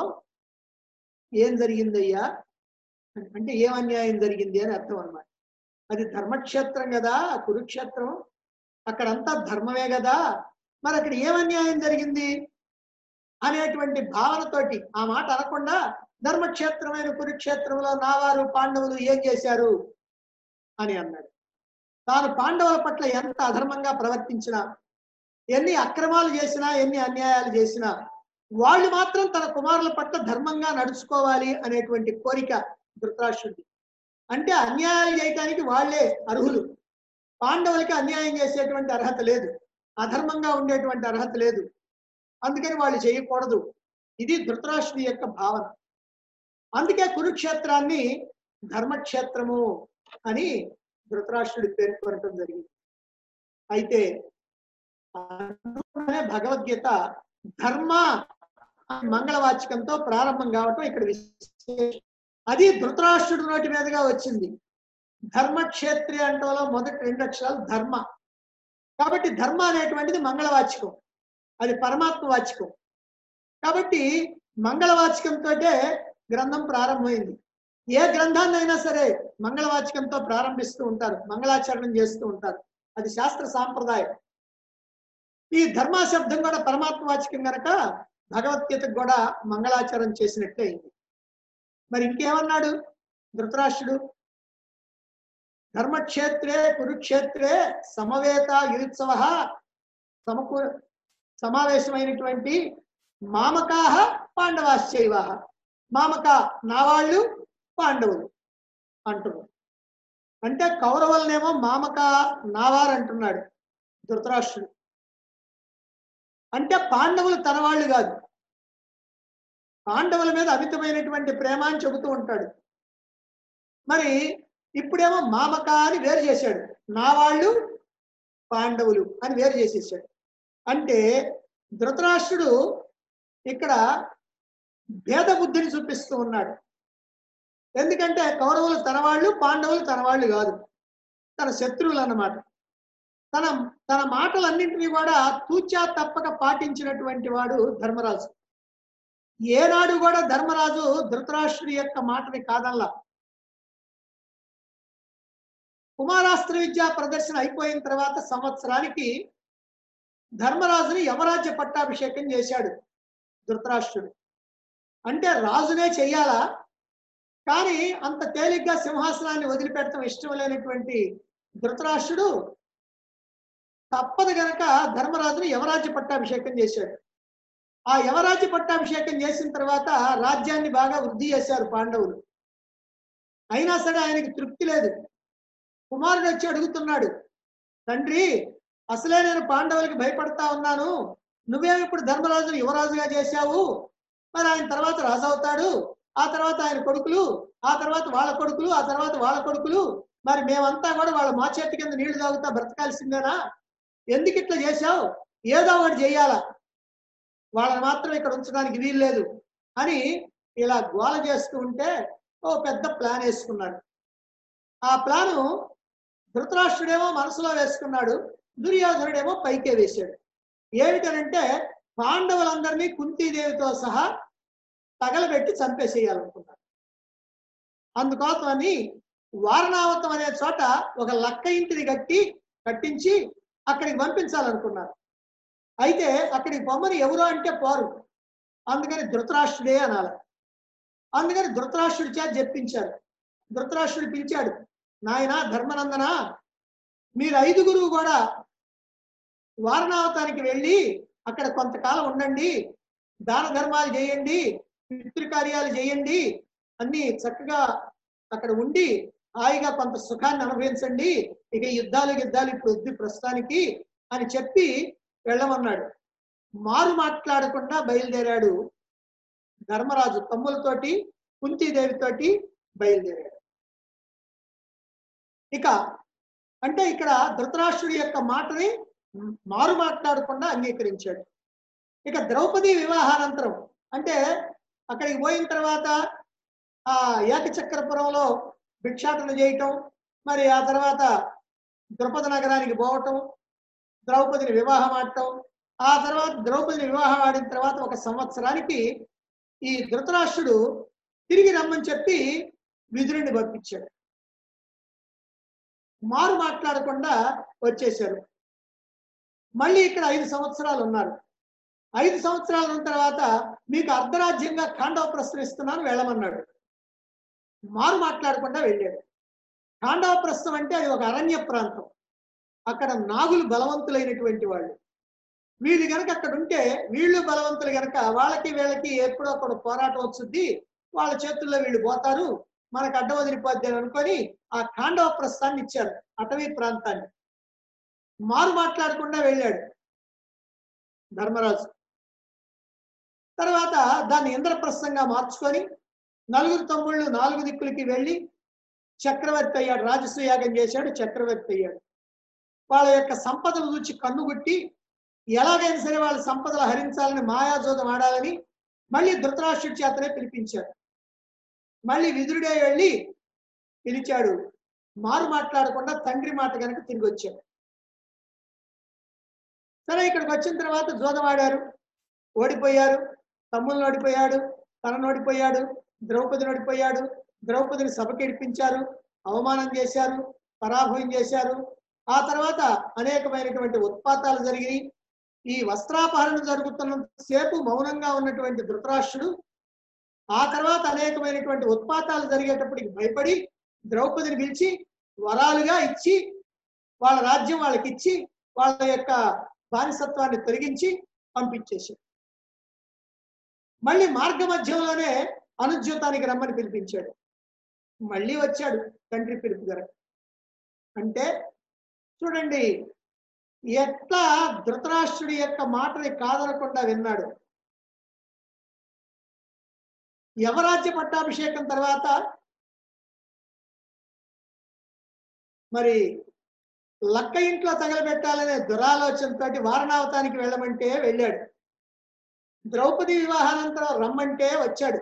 ఏం జరిగిందయ్యా అంటే ఏం అన్యాయం జరిగింది అని అర్థం అన్నమాట అది ధర్మక్షేత్రం కదా కురుక్షేత్రం అక్కడంతా ధర్మమే కదా మరి అక్కడ ఏం అన్యాయం జరిగింది అనేటువంటి భావనతోటి ఆ మాట అనకుండా ధర్మక్షేత్రమైన కురుక్షేత్రంలో నావారు పాండవులు ఏం చేశారు అని అన్నాడు తాను పాండవుల పట్ల ఎంత అధర్మంగా ప్రవర్తించినా ఎన్ని అక్రమాలు చేసినా ఎన్ని అన్యాయాలు చేసినా వాళ్ళు మాత్రం తన కుమారుల పట్ల ధర్మంగా నడుచుకోవాలి అనేటువంటి కోరిక ధృతరాష్ట్రుడి అంటే అన్యాయాలు చేయటానికి వాళ్ళే అర్హులు పాండవులకి అన్యాయం చేసేటువంటి అర్హత లేదు అధర్మంగా ఉండేటువంటి అర్హత లేదు అందుకని వాళ్ళు చేయకూడదు ఇది ధృతరాష్ట్రుడి యొక్క భావన అందుకే కురుక్షేత్రాన్ని ధర్మక్షేత్రము అని ధృతరాష్ట్రుడి పేర్కొనటం జరిగింది అయితే అందులోనే భగవద్గీత ధర్మ అనే మంగళవాచకంతో ప్రారంభం కావటం ఇక్కడ విశేషం అది ధృతరాష్ట్రుడి నోటి మీదుగా వచ్చింది ధర్మక్షేత్రి అంటలో మొదటి రెండు అక్షరాలు ధర్మ కాబట్టి ధర్మ అనేటువంటిది మంగళవాచకం అది పరమాత్మ వాచకం కాబట్టి మంగళవాచకంతో గ్రంథం ప్రారంభమైంది ఏ గ్రంథాన్ని అయినా సరే మంగళవాచకంతో ప్రారంభిస్తూ ఉంటారు మంగళాచరణం చేస్తూ ఉంటారు అది శాస్త్ర సాంప్రదాయం ఈ ధర్మ శబ్దం కూడా పరమాత్మ వాచకం గనక భగవద్గీతకు కూడా మంగళాచరణ చేసినట్లే అయింది మరి ఇంకేమన్నాడు ధృతరాష్ట్రుడు ధర్మక్షేత్రే కురుక్షేత్రే సమవేత యుత్సవ సమకూ సమావేశమైనటువంటి మామకాహ పాండవాశ్చైవ మామక నా వాళ్ళు పాండవులు అంటున్నాడు అంటే కౌరవులనేమో మామక నావారు అంటున్నాడు ధృతరాష్ట్రుడు అంటే పాండవులు తన వాళ్ళు కాదు పాండవుల మీద అమితమైనటువంటి ప్రేమ అని చెబుతూ ఉంటాడు మరి ఇప్పుడేమో మామక అని వేరు చేశాడు నా వాళ్ళు పాండవులు అని వేరు చేసేసాడు అంటే ధృతరాష్ట్రుడు ఇక్కడ భేద బుద్ధిని చూపిస్తూ ఉన్నాడు ఎందుకంటే కౌరవులు తన వాళ్ళు పాండవులు తన వాళ్ళు కాదు తన శత్రువులు అన్నమాట తన తన మాటలన్నింటినీ కూడా తూచా తప్పక పాటించినటువంటి వాడు ధర్మరాజు ఏనాడు కూడా ధర్మరాజు ధృతరాష్ట్రుడి యొక్క మాటని కాదల్లా కుమారాస్త్ర విద్యా ప్రదర్శన అయిపోయిన తర్వాత సంవత్సరానికి ధర్మరాజుని యమరాజ్య పట్టాభిషేకం చేశాడు ధృతరాష్ట్రుడు అంటే రాజునే చెయ్యాలా కానీ అంత తేలిగ్గా సింహాసనాన్ని వదిలిపెట్టడం ఇష్టం లేనటువంటి ధృతరాష్ట్రుడు తప్పదు గనక ధర్మరాజుని యమరాజ్య పట్టాభిషేకం చేశాడు ఆ యమరాజ్య పట్టాభిషేకం చేసిన తర్వాత రాజ్యాన్ని బాగా వృద్ధి చేశారు పాండవులు అయినా సరే ఆయనకి తృప్తి లేదు కుమారుడు వచ్చి అడుగుతున్నాడు తండ్రి అసలే నేను పాండవులకి భయపడతా ఉన్నాను నువ్వేమి ఇప్పుడు ధర్మరాజును యువరాజుగా చేశావు మరి ఆయన తర్వాత రాజు అవుతాడు ఆ తర్వాత ఆయన కొడుకులు ఆ తర్వాత వాళ్ళ కొడుకులు ఆ తర్వాత వాళ్ళ కొడుకులు మరి మేమంతా కూడా వాళ్ళ మా చేతి కింద నీళ్లు తాగుతా బ్రతకాల్సిందేనా ఎందుకు ఇట్లా చేశావు ఏదో ఒకటి చెయ్యాలా వాళ్ళని మాత్రం ఇక్కడ ఉంచడానికి వీలు లేదు అని ఇలా గోల చేస్తూ ఉంటే ఓ పెద్ద ప్లాన్ వేసుకున్నాడు ఆ ప్లాను ధృతరాష్ట్రుడేమో మనసులో వేసుకున్నాడు దుర్యోధనుడేమో పైకే వేశాడు ఏమిటనంటే పాండవులందరినీ కుంతీదేవితో సహా తగలబెట్టి చంపేసేయాలనుకున్నాడు అందుకోసమని వారణావతం అనే చోట ఒక లక్క ఇంటిని కట్టి కట్టించి అక్కడికి పంపించాలనుకున్నారు అయితే అక్కడికి బొమ్మని ఎవరు అంటే పోరు అందుకని ధృతరాష్ట్రుడే అనాలి అందుకని ధృతరాష్ట్రుడి చేత చెప్పించారు ధృతరాష్ట్రుడు పిలిచాడు నాయన ధర్మనందన మీరు ఐదుగురు కూడా వారణావతానికి వెళ్ళి అక్కడ కొంతకాలం ఉండండి దాన ధర్మాలు చేయండి పితృకార్యాలు చేయండి అన్ని చక్కగా అక్కడ ఉండి హాయిగా కొంత సుఖాన్ని అనుభవించండి ఇక యుద్ధాలు యుద్ధాలు ఇప్పుడు వద్దు ప్రస్తుతానికి అని చెప్పి వెళ్ళమన్నాడు మారు మాట్లాడకుండా బయలుదేరాడు ధర్మరాజు తమ్ములతోటి కుంతీదేవితోటి బయలుదేరాడు ఇక అంటే ఇక్కడ ధృతరాష్ట్రుడి యొక్క మాటని మారు మాట్లాడకుండా అంగీకరించాడు ఇక ద్రౌపది వివాహానంతరం అంటే అక్కడికి పోయిన తర్వాత ఆ ఏకచక్రపురంలో భిక్షాటన చేయటం మరి ఆ తర్వాత ద్రుపద నగరానికి పోవటం ద్రౌపదిని వివాహం ఆడటం ఆ తర్వాత ద్రౌపదిని వివాహం ఆడిన తర్వాత ఒక సంవత్సరానికి ఈ ధృతరాష్ట్రుడు తిరిగి రమ్మని చెప్పి విదురుని పంపించాడు మారు మాట్లాడకుండా వచ్చేశారు మళ్ళీ ఇక్కడ ఐదు సంవత్సరాలు ఉన్నారు ఐదు సంవత్సరాల ఉన్న తర్వాత మీకు అర్ధరాజ్యంగా ఖాండవ ప్రశ్నిస్తున్నాను వెళ్ళమన్నాడు మారు మాట్లాడకుండా వెళ్ళాడు ఖాండవ ప్రస్థం అంటే అది ఒక అరణ్య ప్రాంతం అక్కడ నాగులు బలవంతులైనటువంటి వాళ్ళు వీళ్ళు గనక అక్కడ ఉంటే వీళ్ళు బలవంతులు గనక వాళ్ళకి వీళ్ళకి ఎప్పుడో ఒక పోరాటం వచ్చింది వాళ్ళ చేతుల్లో వీళ్ళు పోతారు మనకు అడ్డం వదిలిపోద్ది అని అనుకొని ఆ ఖాండవ ప్రస్థాన్ని ఇచ్చారు అటవీ ప్రాంతాన్ని మారు మాట్లాడకుండా వెళ్ళాడు ధర్మరాజు తర్వాత దాన్ని ఇంద్రప్రస్థంగా మార్చుకొని నలుగురు తమ్ముళ్ళు నాలుగు దిక్కులకి వెళ్ళి చక్రవర్తి అయ్యాడు రాజసూయాగం చేశాడు చక్రవర్తి అయ్యాడు వాళ్ళ యొక్క సంపదలు చూచి కన్నుగుట్టి ఎలాగైనా సరే వాళ్ళ సంపదలు హరించాలని మాయాజోదం ఆడాలని మళ్ళీ ధృతరాష్ట్రుడి చేతనే పిలిపించాడు మళ్ళీ విదురుడే వెళ్ళి పిలిచాడు మారు మాట్లాడకుండా తండ్రి మాట కనుక తిరిగి వచ్చాడు సరే ఇక్కడికి వచ్చిన తర్వాత జోదం ఆడారు ఓడిపోయారు తమ్ముళ్ళు ఓడిపోయాడు తనను ఓడిపోయాడు ద్రౌపదిని ఓడిపోయాడు ద్రౌపదిని సభకి ఇడిపించారు అవమానం చేశారు పరాభవం చేశారు ఆ తర్వాత అనేకమైనటువంటి ఉత్పాతాలు జరిగినాయి ఈ వస్త్రాపహరణ జరుగుతున్నంత సేపు మౌనంగా ఉన్నటువంటి ధృతరాష్ట్రుడు ఆ తర్వాత అనేకమైనటువంటి ఉత్పాతాలు జరిగేటప్పటికి భయపడి ద్రౌపదిని పిలిచి వరాలుగా ఇచ్చి వాళ్ళ రాజ్యం వాళ్ళకి ఇచ్చి వాళ్ళ యొక్క బానిసత్వాన్ని తొలగించి పంపించేశాడు మళ్ళీ మార్గ మధ్యంలోనే అనుజ్యూతానికి రమ్మని పిలిపించాడు మళ్ళీ వచ్చాడు తండ్రి పిలుపు గారు అంటే చూడండి ఎట్లా ధృతరాష్ట్రుడి యొక్క మాటని కాదనకుండా విన్నాడు యవరాజ్య పట్టాభిషేకం తర్వాత మరి లక్క ఇంట్లో తగలబెట్టాలనే దురాలోచనతోటి వారణావతానికి వెళ్ళమంటే వెళ్ళాడు ద్రౌపది వివాహానంతరం రమ్మంటే వచ్చాడు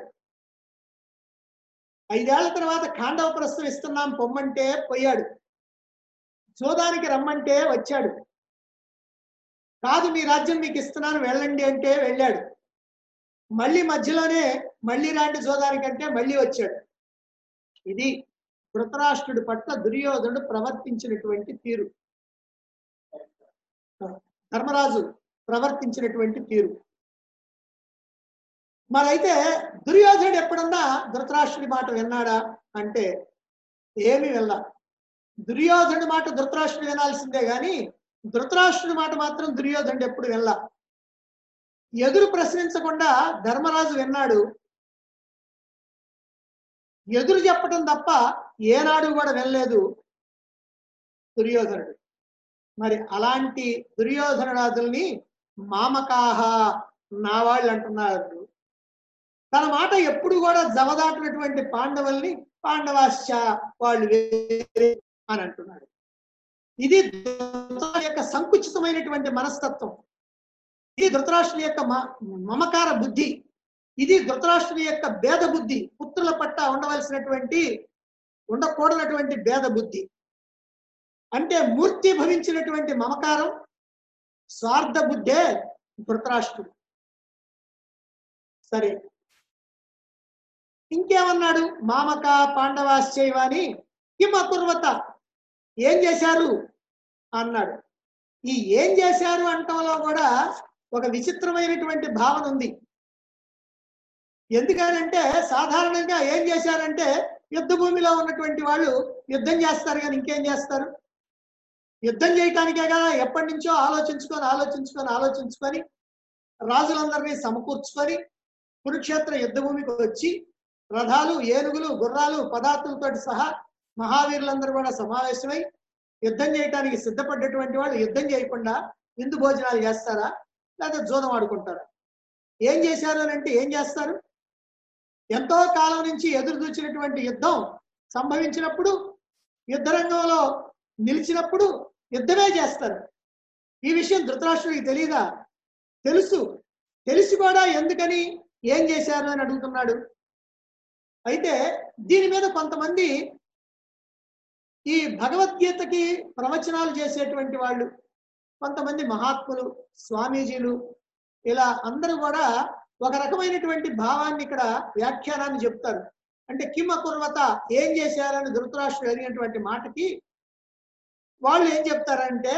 ఐదేళ్ల తర్వాత ఖాండవ ప్రస్తుతం ఇస్తున్నాం పొమ్మంటే పోయాడు జోదానికి రమ్మంటే వచ్చాడు కాదు మీ రాజ్యం మీకు ఇస్తున్నాను వెళ్ళండి అంటే వెళ్ళాడు మళ్ళీ మధ్యలోనే మళ్ళీ రాంటి జోదానికంటే మళ్ళీ వచ్చాడు ఇది ధృతరాష్ట్రుడి పట్ల దుర్యోధనుడు ప్రవర్తించినటువంటి తీరు ధర్మరాజు ప్రవర్తించినటువంటి తీరు మరైతే దుర్యోధనుడు ఎప్పుడన్నా ధృతరాష్ట్రుడి మాట విన్నాడా అంటే ఏమి వెళ్ళా దుర్యోధనుడి మాట ధృతరాష్ట్రుడు వినాల్సిందే గాని ధృతరాష్ట్రుడి మాట మాత్రం దుర్యోధనుడు ఎప్పుడు వెళ్ళా ఎదురు ప్రశ్నించకుండా ధర్మరాజు విన్నాడు ఎదురు చెప్పటం తప్ప ఏనాడు కూడా వెళ్ళలేదు దుర్యోధనుడు మరి అలాంటి దుర్యోధనరాజుల్ని మామకాహ నా వాళ్ళు అంటున్నారు తన మాట ఎప్పుడు కూడా జవదాటినటువంటి పాండవుల్ని పాండవాశ్చ వాళ్ళు వేరే అని అంటున్నాడు ఇది ధృతరాష్ట్రుడి యొక్క సంకుచితమైనటువంటి మనస్తత్వం ఇది ధృతరాష్ట్రుడి యొక్క మ- మమకార బుద్ధి ఇది ధృతరాష్ట్రుడి యొక్క భేద బుద్ధి పుత్రుల పట్ల ఉండవలసినటువంటి ఉండకూడనటువంటి భేద బుద్ధి అంటే మూర్తి భవించినటువంటి మమకారం స్వార్థ బుద్ధే ధృతరాష్ట్రుడు సరే ఇంకేమన్నాడు మామక పాండవాశ్చైవ అని కిమ కుర్వత ఏం చేశారు అన్నాడు ఈ ఏం చేశారు అంటంలో కూడా ఒక విచిత్రమైనటువంటి భావన ఉంది ఎందుకనంటే సాధారణంగా ఏం చేశారంటే యుద్ధ భూమిలో ఉన్నటువంటి వాళ్ళు యుద్ధం చేస్తారు కానీ ఇంకేం చేస్తారు యుద్ధం చేయటానికే కదా ఎప్పటి నుంచో ఆలోచించుకొని ఆలోచించుకొని ఆలోచించుకొని రాజులందరినీ సమకూర్చుకొని కురుక్షేత్ర యుద్ధ భూమికి వచ్చి రథాలు ఏనుగులు గుర్రాలు పదార్థులతో సహా మహావీరులందరూ కూడా సమావేశమై యుద్ధం చేయటానికి సిద్ధపడ్డటువంటి వాళ్ళు యుద్ధం చేయకుండా విందు భోజనాలు చేస్తారా లేదా జూదం ఆడుకుంటారా ఏం చేశారు అని అంటే ఏం చేస్తారు ఎంతో కాలం నుంచి ఎదురు చూచినటువంటి యుద్ధం సంభవించినప్పుడు యుద్ధ రంగంలో నిలిచినప్పుడు యుద్ధమే చేస్తారు ఈ విషయం ధృతరాష్ట్రుడికి తెలియదా తెలుసు తెలిసి కూడా ఎందుకని ఏం చేశారు అని అడుగుతున్నాడు అయితే దీని మీద కొంతమంది ఈ భగవద్గీతకి ప్రవచనాలు చేసేటువంటి వాళ్ళు కొంతమంది మహాత్ములు స్వామీజీలు ఇలా అందరూ కూడా ఒక రకమైనటువంటి భావాన్ని ఇక్కడ వ్యాఖ్యానాన్ని చెప్తారు అంటే కిమ కుర్వత ఏం చేశారని ధృతరాష్ట్రుడు అడిగినటువంటి మాటకి వాళ్ళు ఏం చెప్తారంటే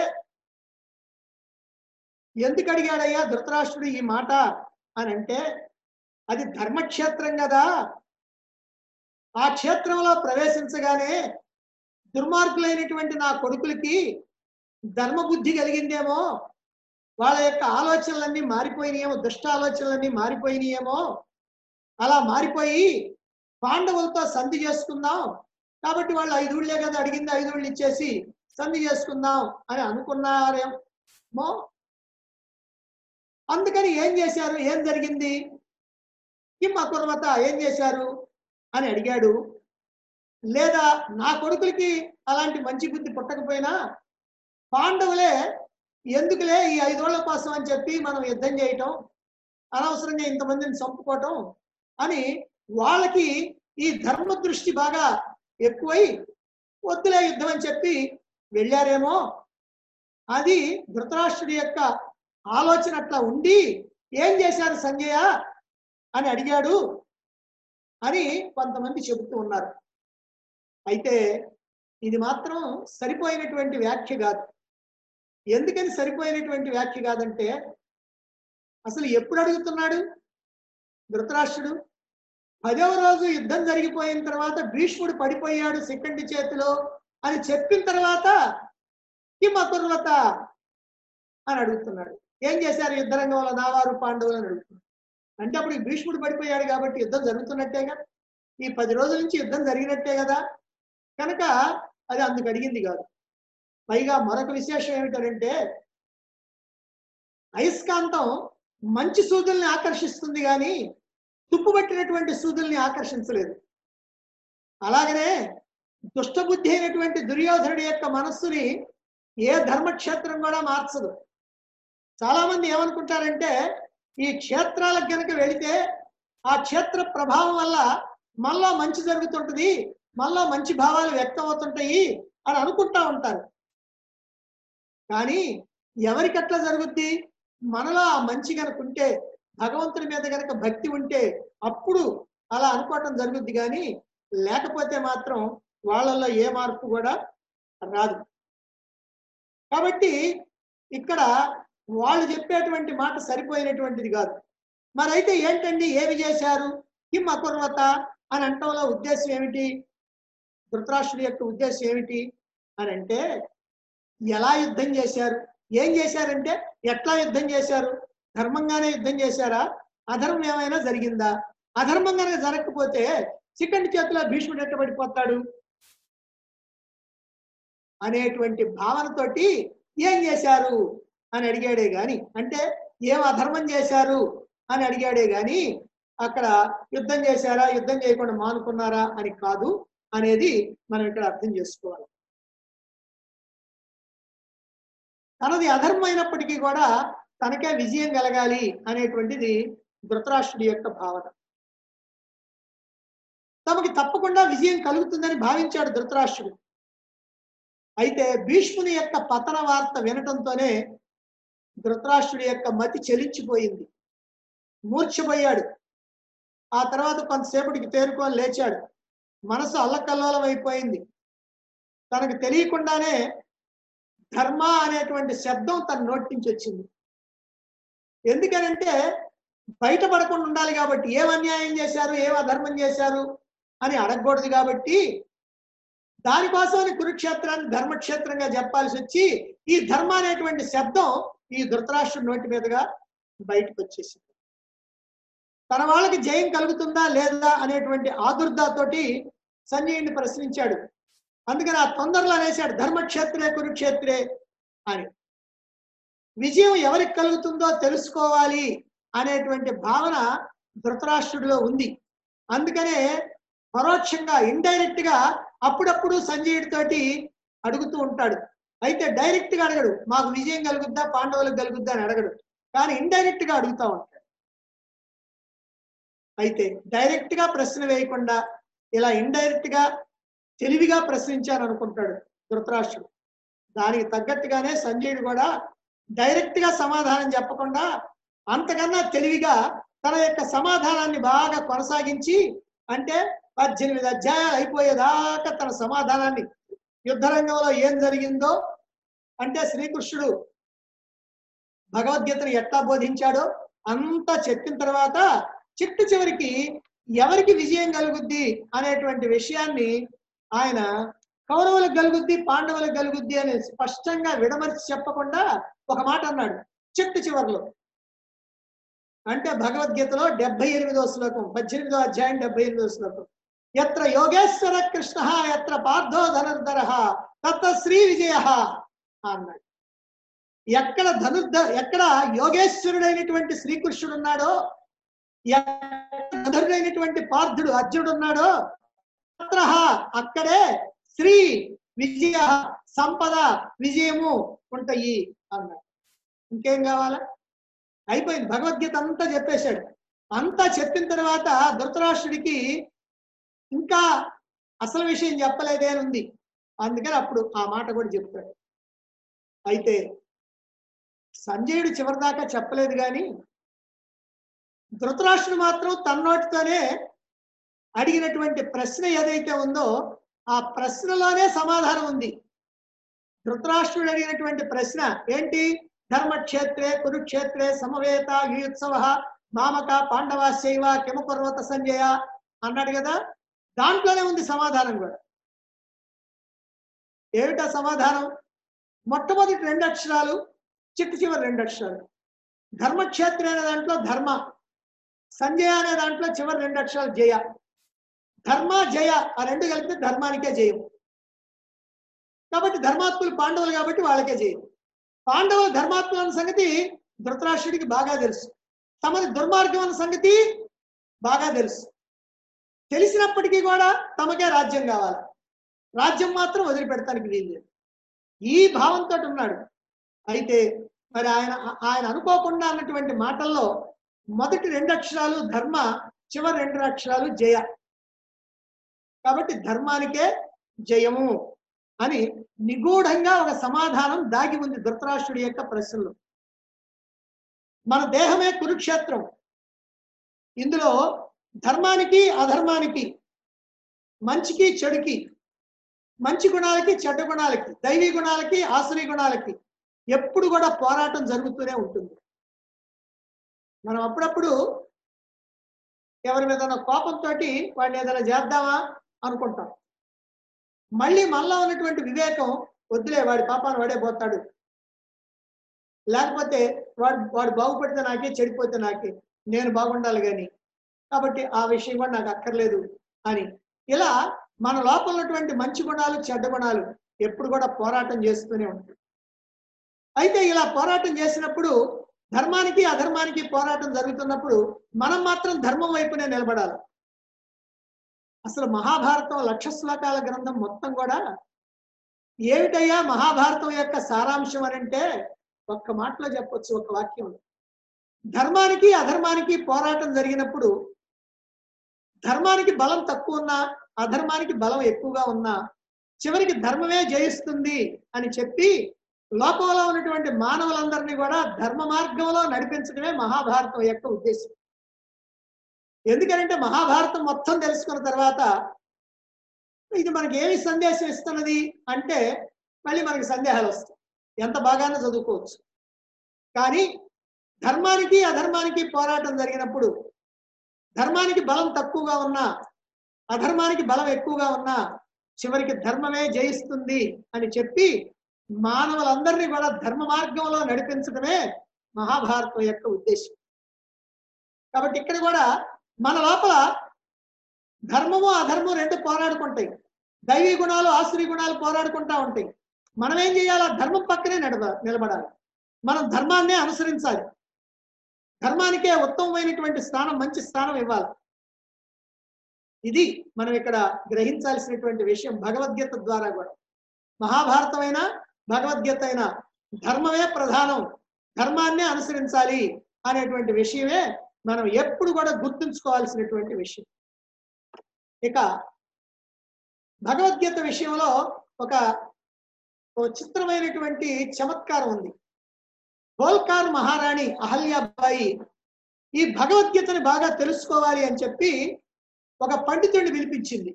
ఎందుకు అడిగాడయ్యా ధృతరాష్ట్రుడు ఈ మాట అని అంటే అది ధర్మక్షేత్రం కదా ఆ క్షేత్రంలో ప్రవేశించగానే దుర్మార్గులైనటువంటి నా కొడుకులకి ధర్మబుద్ధి కలిగిందేమో వాళ్ళ యొక్క ఆలోచనలన్నీ మారిపోయినాయేమో దుష్ట ఆలోచనలన్నీ మారిపోయినాయేమో అలా మారిపోయి పాండవులతో సంధి చేసుకుందాం కాబట్టి వాళ్ళు ఐదుళ్ళే కదా అడిగింది ఐదుళ్ళు ఇచ్చేసి సంధి చేసుకుందాం అని అనుకున్నారేమో అందుకని ఏం చేశారు ఏం జరిగింది కిమ్ అకుర్వత ఏం చేశారు అని అడిగాడు లేదా నా కొడుకులకి అలాంటి మంచి బుద్ధి పుట్టకపోయినా పాండవులే ఎందుకులే ఈ ఐదోళ్ల కోసం అని చెప్పి మనం యుద్ధం చేయటం అనవసరంగా ఇంతమందిని చంపుకోవటం అని వాళ్ళకి ఈ ధర్మ దృష్టి బాగా ఎక్కువై వద్దులే యుద్ధం అని చెప్పి వెళ్ళారేమో అది ధృతరాష్ట్రుడి యొక్క ఆలోచన అట్లా ఉండి ఏం చేశారు సంజయ అని అడిగాడు అని కొంతమంది చెబుతూ ఉన్నారు అయితే ఇది మాత్రం సరిపోయినటువంటి వ్యాఖ్య కాదు ఎందుకని సరిపోయినటువంటి వ్యాఖ్య కాదంటే అసలు ఎప్పుడు అడుగుతున్నాడు ధృతరాష్ట్రుడు పదవ రోజు యుద్ధం జరిగిపోయిన తర్వాత భీష్ముడు పడిపోయాడు శిఖండి చేతిలో అని చెప్పిన తర్వాత కిమ్ అకుర్వత అని అడుగుతున్నాడు ఏం చేశారు యుద్ధ రంగంలో నావారు పాండవులు అని అడుగుతున్నాడు అంటే అప్పుడు ఈ భీష్ముడు పడిపోయాడు కాబట్టి యుద్ధం జరుగుతున్నట్టేగా ఈ పది రోజుల నుంచి యుద్ధం జరిగినట్టే కదా కనుక అది అందుకు అడిగింది కాదు పైగా మరొక విశేషం ఏమిటంటే అయస్కాంతం మంచి సూదుల్ని ఆకర్షిస్తుంది కానీ తుప్పుపట్టినటువంటి సూదుల్ని ఆకర్షించలేదు అలాగనే దుష్టబుద్ధి అయినటువంటి దుర్యోధనుడి యొక్క మనస్సుని ఏ ధర్మక్షేత్రం కూడా మార్చదు చాలా మంది ఏమనుకుంటారంటే ఈ క్షేత్రాలకు గనక వెళితే ఆ క్షేత్ర ప్రభావం వల్ల మనలో మంచి జరుగుతుంటది మనలో మంచి భావాలు వ్యక్తం అవుతుంటాయి అని అనుకుంటా ఉంటారు కానీ ఎవరికి అట్లా జరుగుద్ది మనలో ఆ మంచి కనుక ఉంటే భగవంతుడి మీద కనుక భక్తి ఉంటే అప్పుడు అలా అనుకోవటం జరుగుద్ది కానీ లేకపోతే మాత్రం వాళ్ళల్లో ఏ మార్పు కూడా రాదు కాబట్టి ఇక్కడ వాళ్ళు చెప్పేటువంటి మాట సరిపోయినటువంటిది కాదు మరైతే ఏంటండి ఏమి చేశారు కిమ్ అకుర్వత అని అంటంలో ఉద్దేశం ఏమిటి ధృతరాష్ట్రుడి యొక్క ఉద్దేశం ఏమిటి అని అంటే ఎలా యుద్ధం చేశారు ఏం చేశారంటే ఎట్లా యుద్ధం చేశారు ధర్మంగానే యుద్ధం చేశారా అధర్మం ఏమైనా జరిగిందా అధర్మంగానే జరగకపోతే చికెన్ చేతిలో భీష్ముడు ఎట్టబడిపోతాడు అనేటువంటి భావనతోటి ఏం చేశారు అని అడిగాడే గాని అంటే ఏం అధర్మం చేశారు అని అడిగాడే గాని అక్కడ యుద్ధం చేశారా యుద్ధం చేయకుండా మానుకున్నారా అని కాదు అనేది మనం ఇక్కడ అర్థం చేసుకోవాలి తనది అధర్మైనప్పటికీ కూడా తనకే విజయం కలగాలి అనేటువంటిది ధృతరాష్ట్రుడి యొక్క భావన తమకి తప్పకుండా విజయం కలుగుతుందని భావించాడు ధృతరాష్ట్రుడు అయితే భీష్ముని యొక్క పతన వార్త వినటంతోనే ధృతరాష్ట్రుడి యొక్క మతి చెలించిపోయింది మూర్ఛపోయాడు ఆ తర్వాత కొంతసేపటికి తేరుకొని లేచాడు మనసు అల్లకల్లోలం అయిపోయింది తనకు తెలియకుండానే ధర్మ అనేటువంటి శబ్దం తన నోటి నుంచి వచ్చింది ఎందుకనంటే బయటపడకుండా ఉండాలి కాబట్టి ఏం అన్యాయం చేశారు ఏం అధర్మం చేశారు అని అడగకూడదు కాబట్టి దానికోసమని కురుక్షేత్రాన్ని ధర్మక్షేత్రంగా చెప్పాల్సి వచ్చి ఈ ధర్మ అనేటువంటి శబ్దం ఈ ధృతరాష్ట్రుడి నోటి మీదుగా బయటకు వచ్చేసింది తన వాళ్ళకి జయం కలుగుతుందా లేదా అనేటువంటి ఆదుర్దాతోటి సంజయుడిని ప్రశ్నించాడు అందుకని ఆ తొందరలో అనేశాడు ధర్మక్షేత్రే కురుక్షేత్రే అని విజయం ఎవరికి కలుగుతుందో తెలుసుకోవాలి అనేటువంటి భావన ధృతరాష్ట్రుడిలో ఉంది అందుకనే పరోక్షంగా ఇండైరెక్ట్ గా అప్పుడప్పుడు సంజయుడితోటి అడుగుతూ ఉంటాడు అయితే డైరెక్ట్ గా అడగడు మాకు విజయం కలుగుద్దా పాండవులకు కలుగుద్దా అని అడగడు కానీ ఇండైరెక్ట్ గా అడుగుతా ఉంటాడు అయితే డైరెక్ట్ గా ప్రశ్న వేయకుండా ఇలా ఇండైరెక్ట్ గా తెలివిగా ప్రశ్నించాను అనుకుంటాడు ధృతరాష్ట్రుడు దానికి తగ్గట్టుగానే సంజయుడు కూడా డైరెక్ట్ గా సమాధానం చెప్పకుండా అంతకన్నా తెలివిగా తన యొక్క సమాధానాన్ని బాగా కొనసాగించి అంటే పద్దెనిమిది అధ్యాయాలు అయిపోయేదాకా తన సమాధానాన్ని యుద్ధరంగంలో ఏం జరిగిందో అంటే శ్రీకృష్ణుడు భగవద్గీతను ఎట్లా బోధించాడో అంతా చెప్పిన తర్వాత చిట్టు చివరికి ఎవరికి విజయం కలుగుద్ది అనేటువంటి విషయాన్ని ఆయన కౌరవులకు కలుగుద్ది పాండవులకు కలుగుద్ది అని స్పష్టంగా విడమర్చి చెప్పకుండా ఒక మాట అన్నాడు చిట్టు చివరిలో అంటే భగవద్గీతలో డెబ్బై ఎనిమిదో శ్లోకం పద్దెనిమిదో అధ్యాయం డెబ్బై ఎనిమిదో శ్లోకం ఎత్ర యోగేశ్వర కృష్ణ ఎత్ర పార్థో ధనుర్ధర తత్ర శ్రీ విజయ అన్నాడు ఎక్కడ ధనుర్ధ ఎక్కడ యోగేశ్వరుడైనటువంటి శ్రీకృష్ణుడు ఉన్నాడో ధనుడైనటువంటి పార్థుడు అర్జునుడు ఉన్నాడో తత్ర అక్కడే శ్రీ విజయ సంపద విజయము ఉంటాయి అన్నాడు ఇంకేం కావాలా అయిపోయింది భగవద్గీత అంతా చెప్పేశాడు అంతా చెప్పిన తర్వాత ధృతరాష్ట్రుడికి ఇంకా అసలు విషయం చెప్పలేదే అని ఉంది అందుకని అప్పుడు ఆ మాట కూడా చెప్తాడు అయితే సంజయుడు చివరిదాకా చెప్పలేదు కానీ ధృతరాష్ట్రుడు మాత్రం తన నోటితోనే అడిగినటువంటి ప్రశ్న ఏదైతే ఉందో ఆ ప్రశ్నలోనే సమాధానం ఉంది ధృతరాష్ట్రుడు అడిగినటువంటి ప్రశ్న ఏంటి ధర్మక్షేత్రే కురుక్షేత్రే సమవేత యుత్సవ మామక పాండవాశైవ కిమకుర్వత సంజయ అన్నాడు కదా దాంట్లోనే ఉంది సమాధానం కూడా ఏమిటా సమాధానం మొట్టమొదటి రెండు అక్షరాలు చిట్టు చివరి రెండు అక్షరాలు ధర్మక్షేత్ర అనే దాంట్లో ధర్మ సంజయ అనే దాంట్లో చివరి రెండు అక్షరాలు జయ ధర్మ జయ ఆ రెండు కలిపితే ధర్మానికే జయం కాబట్టి ధర్మాత్ములు పాండవులు కాబట్టి వాళ్ళకే జయం పాండవులు ధర్మాత్ములు అన్న సంగతి ధృతరాష్ట్రుడికి బాగా తెలుసు తమది దుర్మార్గం అన్న సంగతి బాగా తెలుసు తెలిసినప్పటికీ కూడా తమకే రాజ్యం కావాలి రాజ్యం మాత్రం వదిలిపెడతానికి వీల్లేదు ఈ భావంతో ఉన్నాడు అయితే మరి ఆయన ఆయన అనుకోకుండా అన్నటువంటి మాటల్లో మొదటి రెండు అక్షరాలు ధర్మ చివరి రెండు అక్షరాలు జయ కాబట్టి ధర్మానికే జయము అని నిగూఢంగా ఒక సమాధానం దాగి ఉంది ధృతరాష్ట్రుడి యొక్క ప్రశ్నలో మన దేహమే కురుక్షేత్రం ఇందులో ధర్మానికి అధర్మానికి మంచికి చెడుకి మంచి గుణాలకి చెడ్డ గుణాలకి దైవీ గుణాలకి ఆసురీ గుణాలకి ఎప్పుడు కూడా పోరాటం జరుగుతూనే ఉంటుంది మనం అప్పుడప్పుడు ఎవరి మీద కోపంతో వాడిని ఏదైనా చేద్దామా అనుకుంటాం మళ్ళీ మనలో ఉన్నటువంటి వివేకం వద్దులే వాడి పాపాన్ని వాడే పోతాడు లేకపోతే వాడు వాడు బాగుపడితే నాకే చెడిపోతే నాకే నేను బాగుండాలి కానీ కాబట్టి ఆ విషయం కూడా నాకు అక్కర్లేదు అని ఇలా మన లోపల ఉన్నటువంటి మంచి గుణాలు చెడ్డ గుణాలు ఎప్పుడు కూడా పోరాటం చేస్తూనే ఉంటాయి అయితే ఇలా పోరాటం చేసినప్పుడు ధర్మానికి అధర్మానికి పోరాటం జరుగుతున్నప్పుడు మనం మాత్రం ధర్మం వైపునే నిలబడాలి అసలు మహాభారతం లక్ష శ్లోకాల గ్రంథం మొత్తం కూడా ఏమిటయ్యా మహాభారతం యొక్క సారాంశం అని అంటే ఒక్క మాటలో చెప్పొచ్చు ఒక వాక్యం ధర్మానికి అధర్మానికి పోరాటం జరిగినప్పుడు ధర్మానికి బలం తక్కువ ఉన్నా అధర్మానికి బలం ఎక్కువగా ఉన్నా చివరికి ధర్మమే జయిస్తుంది అని చెప్పి లోకంలో ఉన్నటువంటి మానవులందరినీ కూడా ధర్మ మార్గంలో నడిపించడమే మహాభారతం యొక్క ఉద్దేశం ఎందుకంటే మహాభారతం మొత్తం తెలుసుకున్న తర్వాత ఇది మనకి ఏమి సందేశం ఇస్తున్నది అంటే మళ్ళీ మనకి సందేహాలు వస్తాయి ఎంత బాగానో చదువుకోవచ్చు కానీ ధర్మానికి అధర్మానికి పోరాటం జరిగినప్పుడు ధర్మానికి బలం తక్కువగా ఉన్నా అధర్మానికి బలం ఎక్కువగా ఉన్నా చివరికి ధర్మమే జయిస్తుంది అని చెప్పి మానవులందరినీ కూడా ధర్మ మార్గంలో నడిపించడమే మహాభారతం యొక్క ఉద్దేశం కాబట్టి ఇక్కడ కూడా మన లోపల ధర్మము అధర్మము రెండు పోరాడుకుంటాయి దైవీ గుణాలు ఆశ్రీ గుణాలు పోరాడుకుంటా ఉంటాయి మనం ఏం చేయాలి ఆ ధర్మం పక్కనే నడవ నిలబడాలి మనం ధర్మాన్నే అనుసరించాలి ధర్మానికే ఉత్తమమైనటువంటి స్థానం మంచి స్థానం ఇవ్వాలి ఇది మనం ఇక్కడ గ్రహించాల్సినటువంటి విషయం భగవద్గీత ద్వారా కూడా మహాభారతమైన భగవద్గీత అయినా ధర్మమే ప్రధానం ధర్మాన్నే అనుసరించాలి అనేటువంటి విషయమే మనం ఎప్పుడు కూడా గుర్తుంచుకోవాల్సినటువంటి విషయం ఇక భగవద్గీత విషయంలో ఒక ఒక చిత్రమైనటువంటి చమత్కారం ఉంది హోల్కార్ మహారాణి అహల్యాబాయి ఈ భగవద్గీతని బాగా తెలుసుకోవాలి అని చెప్పి ఒక పండితుడిని పిలిపించింది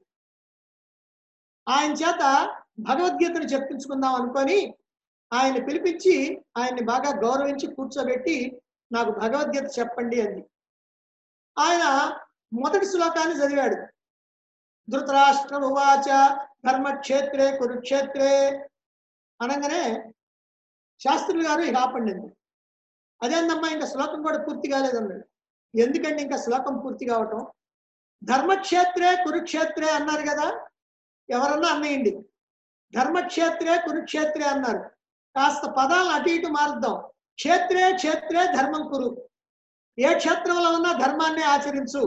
ఆయన చేత భగవద్గీతను చెప్పించుకుందాం అనుకొని ఆయన పిలిపించి ఆయన్ని బాగా గౌరవించి కూర్చోబెట్టి నాకు భగవద్గీత చెప్పండి అంది ఆయన మొదటి శ్లోకాన్ని చదివాడు ధృతరాష్ట్ర ఉవాచ ధర్మక్షేత్రే కురుక్షేత్రే అనగానే శాస్త్రులు గారు ఇక ఆపండింది అదేందమ్మా ఇంకా శ్లోకం కూడా పూర్తి కాలేదన్నాడు ఎందుకంటే ఇంకా శ్లోకం పూర్తి కావటం ధర్మక్షేత్రే కురుక్షేత్రే అన్నారు కదా ఎవరన్నా అన్నయండి ధర్మక్షేత్రే కురుక్షేత్రే అన్నారు కాస్త పదాలను అటు ఇటు మారుద్దాం క్షేత్రే క్షేత్రే ధర్మం కురు ఏ క్షేత్రంలో ఉన్నా ధర్మాన్ని ఆచరించు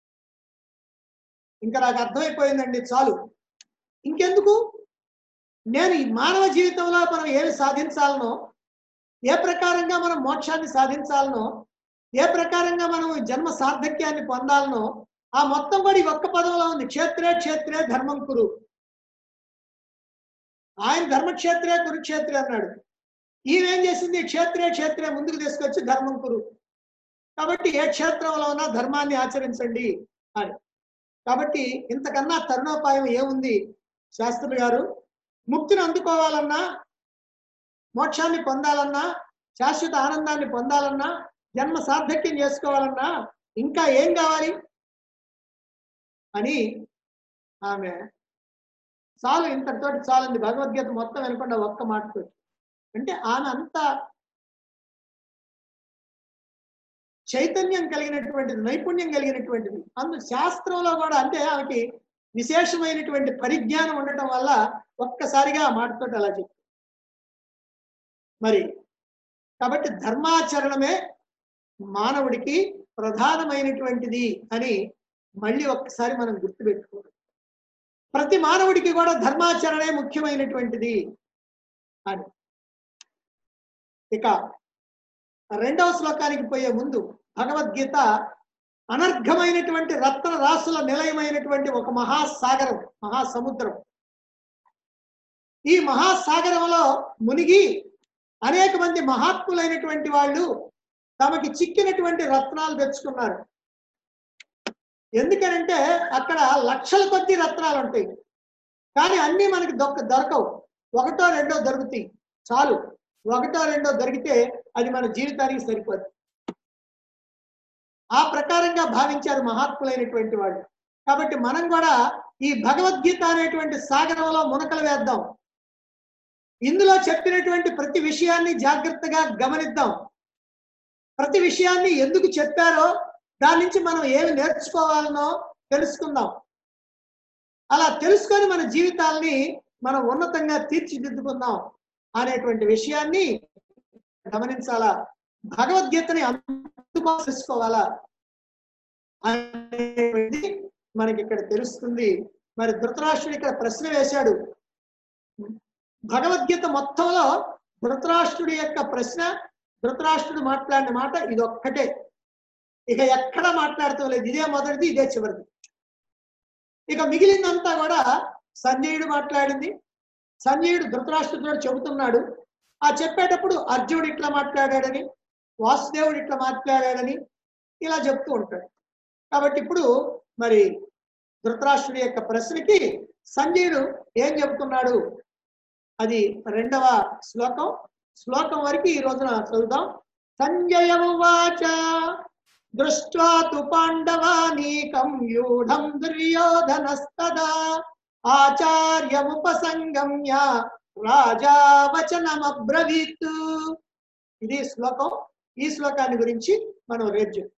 ఇంకా నాకు అర్థమైపోయిందండి చాలు ఇంకెందుకు నేను ఈ మానవ జీవితంలో మనం ఏమి సాధించాలనో ఏ ప్రకారంగా మనం మోక్షాన్ని సాధించాలనో ఏ ప్రకారంగా మనం ఈ జన్మ సార్థక్యాన్ని పొందాలనో ఆ మొత్తం కూడా ఈ ఒక్క పదంలో ఉంది క్షేత్రే క్షేత్రే ధర్మం కురు ఆయన ధర్మక్షేత్రే కురుక్షేత్రే అన్నాడు ఈయనేం చేసింది క్షేత్రే క్షేత్రే ముందుకు తీసుకొచ్చి ధర్మం కురు కాబట్టి ఏ క్షేత్రంలో ఉన్నా ధర్మాన్ని ఆచరించండి అని కాబట్టి ఇంతకన్నా తరుణోపాయం ఏముంది శాస్త్రులు గారు ముక్తిని అందుకోవాలన్నా మోక్షాన్ని పొందాలన్నా శాశ్వత ఆనందాన్ని పొందాలన్నా జన్మ సార్థక్యం చేసుకోవాలన్నా ఇంకా ఏం కావాలి అని ఆమె చాలు ఇంతటితోటి చాలండి భగవద్గీత మొత్తం వినకుండా ఒక్క మాటతో అంటే ఆమె అంత చైతన్యం కలిగినటువంటిది నైపుణ్యం కలిగినటువంటిది అందు శాస్త్రంలో కూడా అంటే ఆమెకి విశేషమైనటువంటి పరిజ్ఞానం ఉండటం వల్ల ఒక్కసారిగా ఆ మాటతోటి అలా చెప్పి మరి కాబట్టి ధర్మాచరణమే మానవుడికి ప్రధానమైనటువంటిది అని మళ్ళీ ఒక్కసారి మనం గుర్తుపెట్టుకోవాలి ప్రతి మానవుడికి కూడా ధర్మాచరణే ముఖ్యమైనటువంటిది అని ఇక రెండవ శ్లోకానికి పోయే ముందు భగవద్గీత అనర్ఘమైనటువంటి రత్న రాసుల నిలయమైనటువంటి ఒక మహాసాగరం మహాసముద్రం ఈ మహాసాగరంలో మునిగి అనేక మంది మహాత్ములైనటువంటి వాళ్ళు తమకి చిక్కినటువంటి రత్నాలు తెచ్చుకున్నారు ఎందుకనంటే అక్కడ లక్షల కొద్ది రత్నాలు ఉంటాయి కానీ అన్నీ మనకి దొక్క దొరకవు ఒకటో రెండో దొరుకుతాయి చాలు ఒకటో రెండో దొరికితే అది మన జీవితానికి సరిపోదు ఆ ప్రకారంగా భావించారు మహాత్ములైనటువంటి వాళ్ళు కాబట్టి మనం కూడా ఈ భగవద్గీత అనేటువంటి సాగరంలో మునకలు వేద్దాం ఇందులో చెప్పినటువంటి ప్రతి విషయాన్ని జాగ్రత్తగా గమనిద్దాం ప్రతి విషయాన్ని ఎందుకు చెప్పారో దాని నుంచి మనం ఏమి నేర్చుకోవాలనో తెలుసుకుందాం అలా తెలుసుకొని మన జీవితాల్ని మనం ఉన్నతంగా తీర్చిదిద్దుకుందాం అనేటువంటి విషయాన్ని గమనించాలా భగవద్గీతని అందుకో తెలుసుకోవాలా అనేది మనకి ఇక్కడ తెలుస్తుంది మరి ధృతరాష్ట్రుడు ఇక్కడ ప్రశ్న వేశాడు భగవద్గీత మొత్తంలో ధృతరాష్ట్రుడి యొక్క ప్రశ్న ధృతరాష్ట్రుడు మాట్లాడిన మాట ఇది ఒక్కటే ఇక ఎక్కడ మాట్లాడుతూ లేదు ఇదే మొదటిది ఇదే చివరిది ఇక మిగిలిందంతా కూడా సంజయుడు మాట్లాడింది సంజయుడు ధృతరాష్ట్రుడు చెబుతున్నాడు ఆ చెప్పేటప్పుడు అర్జునుడు ఇట్లా మాట్లాడాడని వాసుదేవుడు ఇట్లా మాట్లాడాడని ఇలా చెప్తూ ఉంటాడు కాబట్టి ఇప్పుడు మరి ధృతరాష్ట్రుడి యొక్క ప్రశ్నకి సంజయుడు ఏం చెబుతున్నాడు అది రెండవ శ్లోకం శ్లోకం వరకు ఈ రోజున చదువుదాం సంజయ ఉవాచ దృష్ట్వా తు పాండవానీకం యూఢం దుర్యోధనస్తదా ఆచార్యముపసంగమ్య రాజా వచనమబ్రవీత్ ఇది శ్లోకం ఈ శ్లోకాన్ని గురించి మనం రేపు చెప్తాం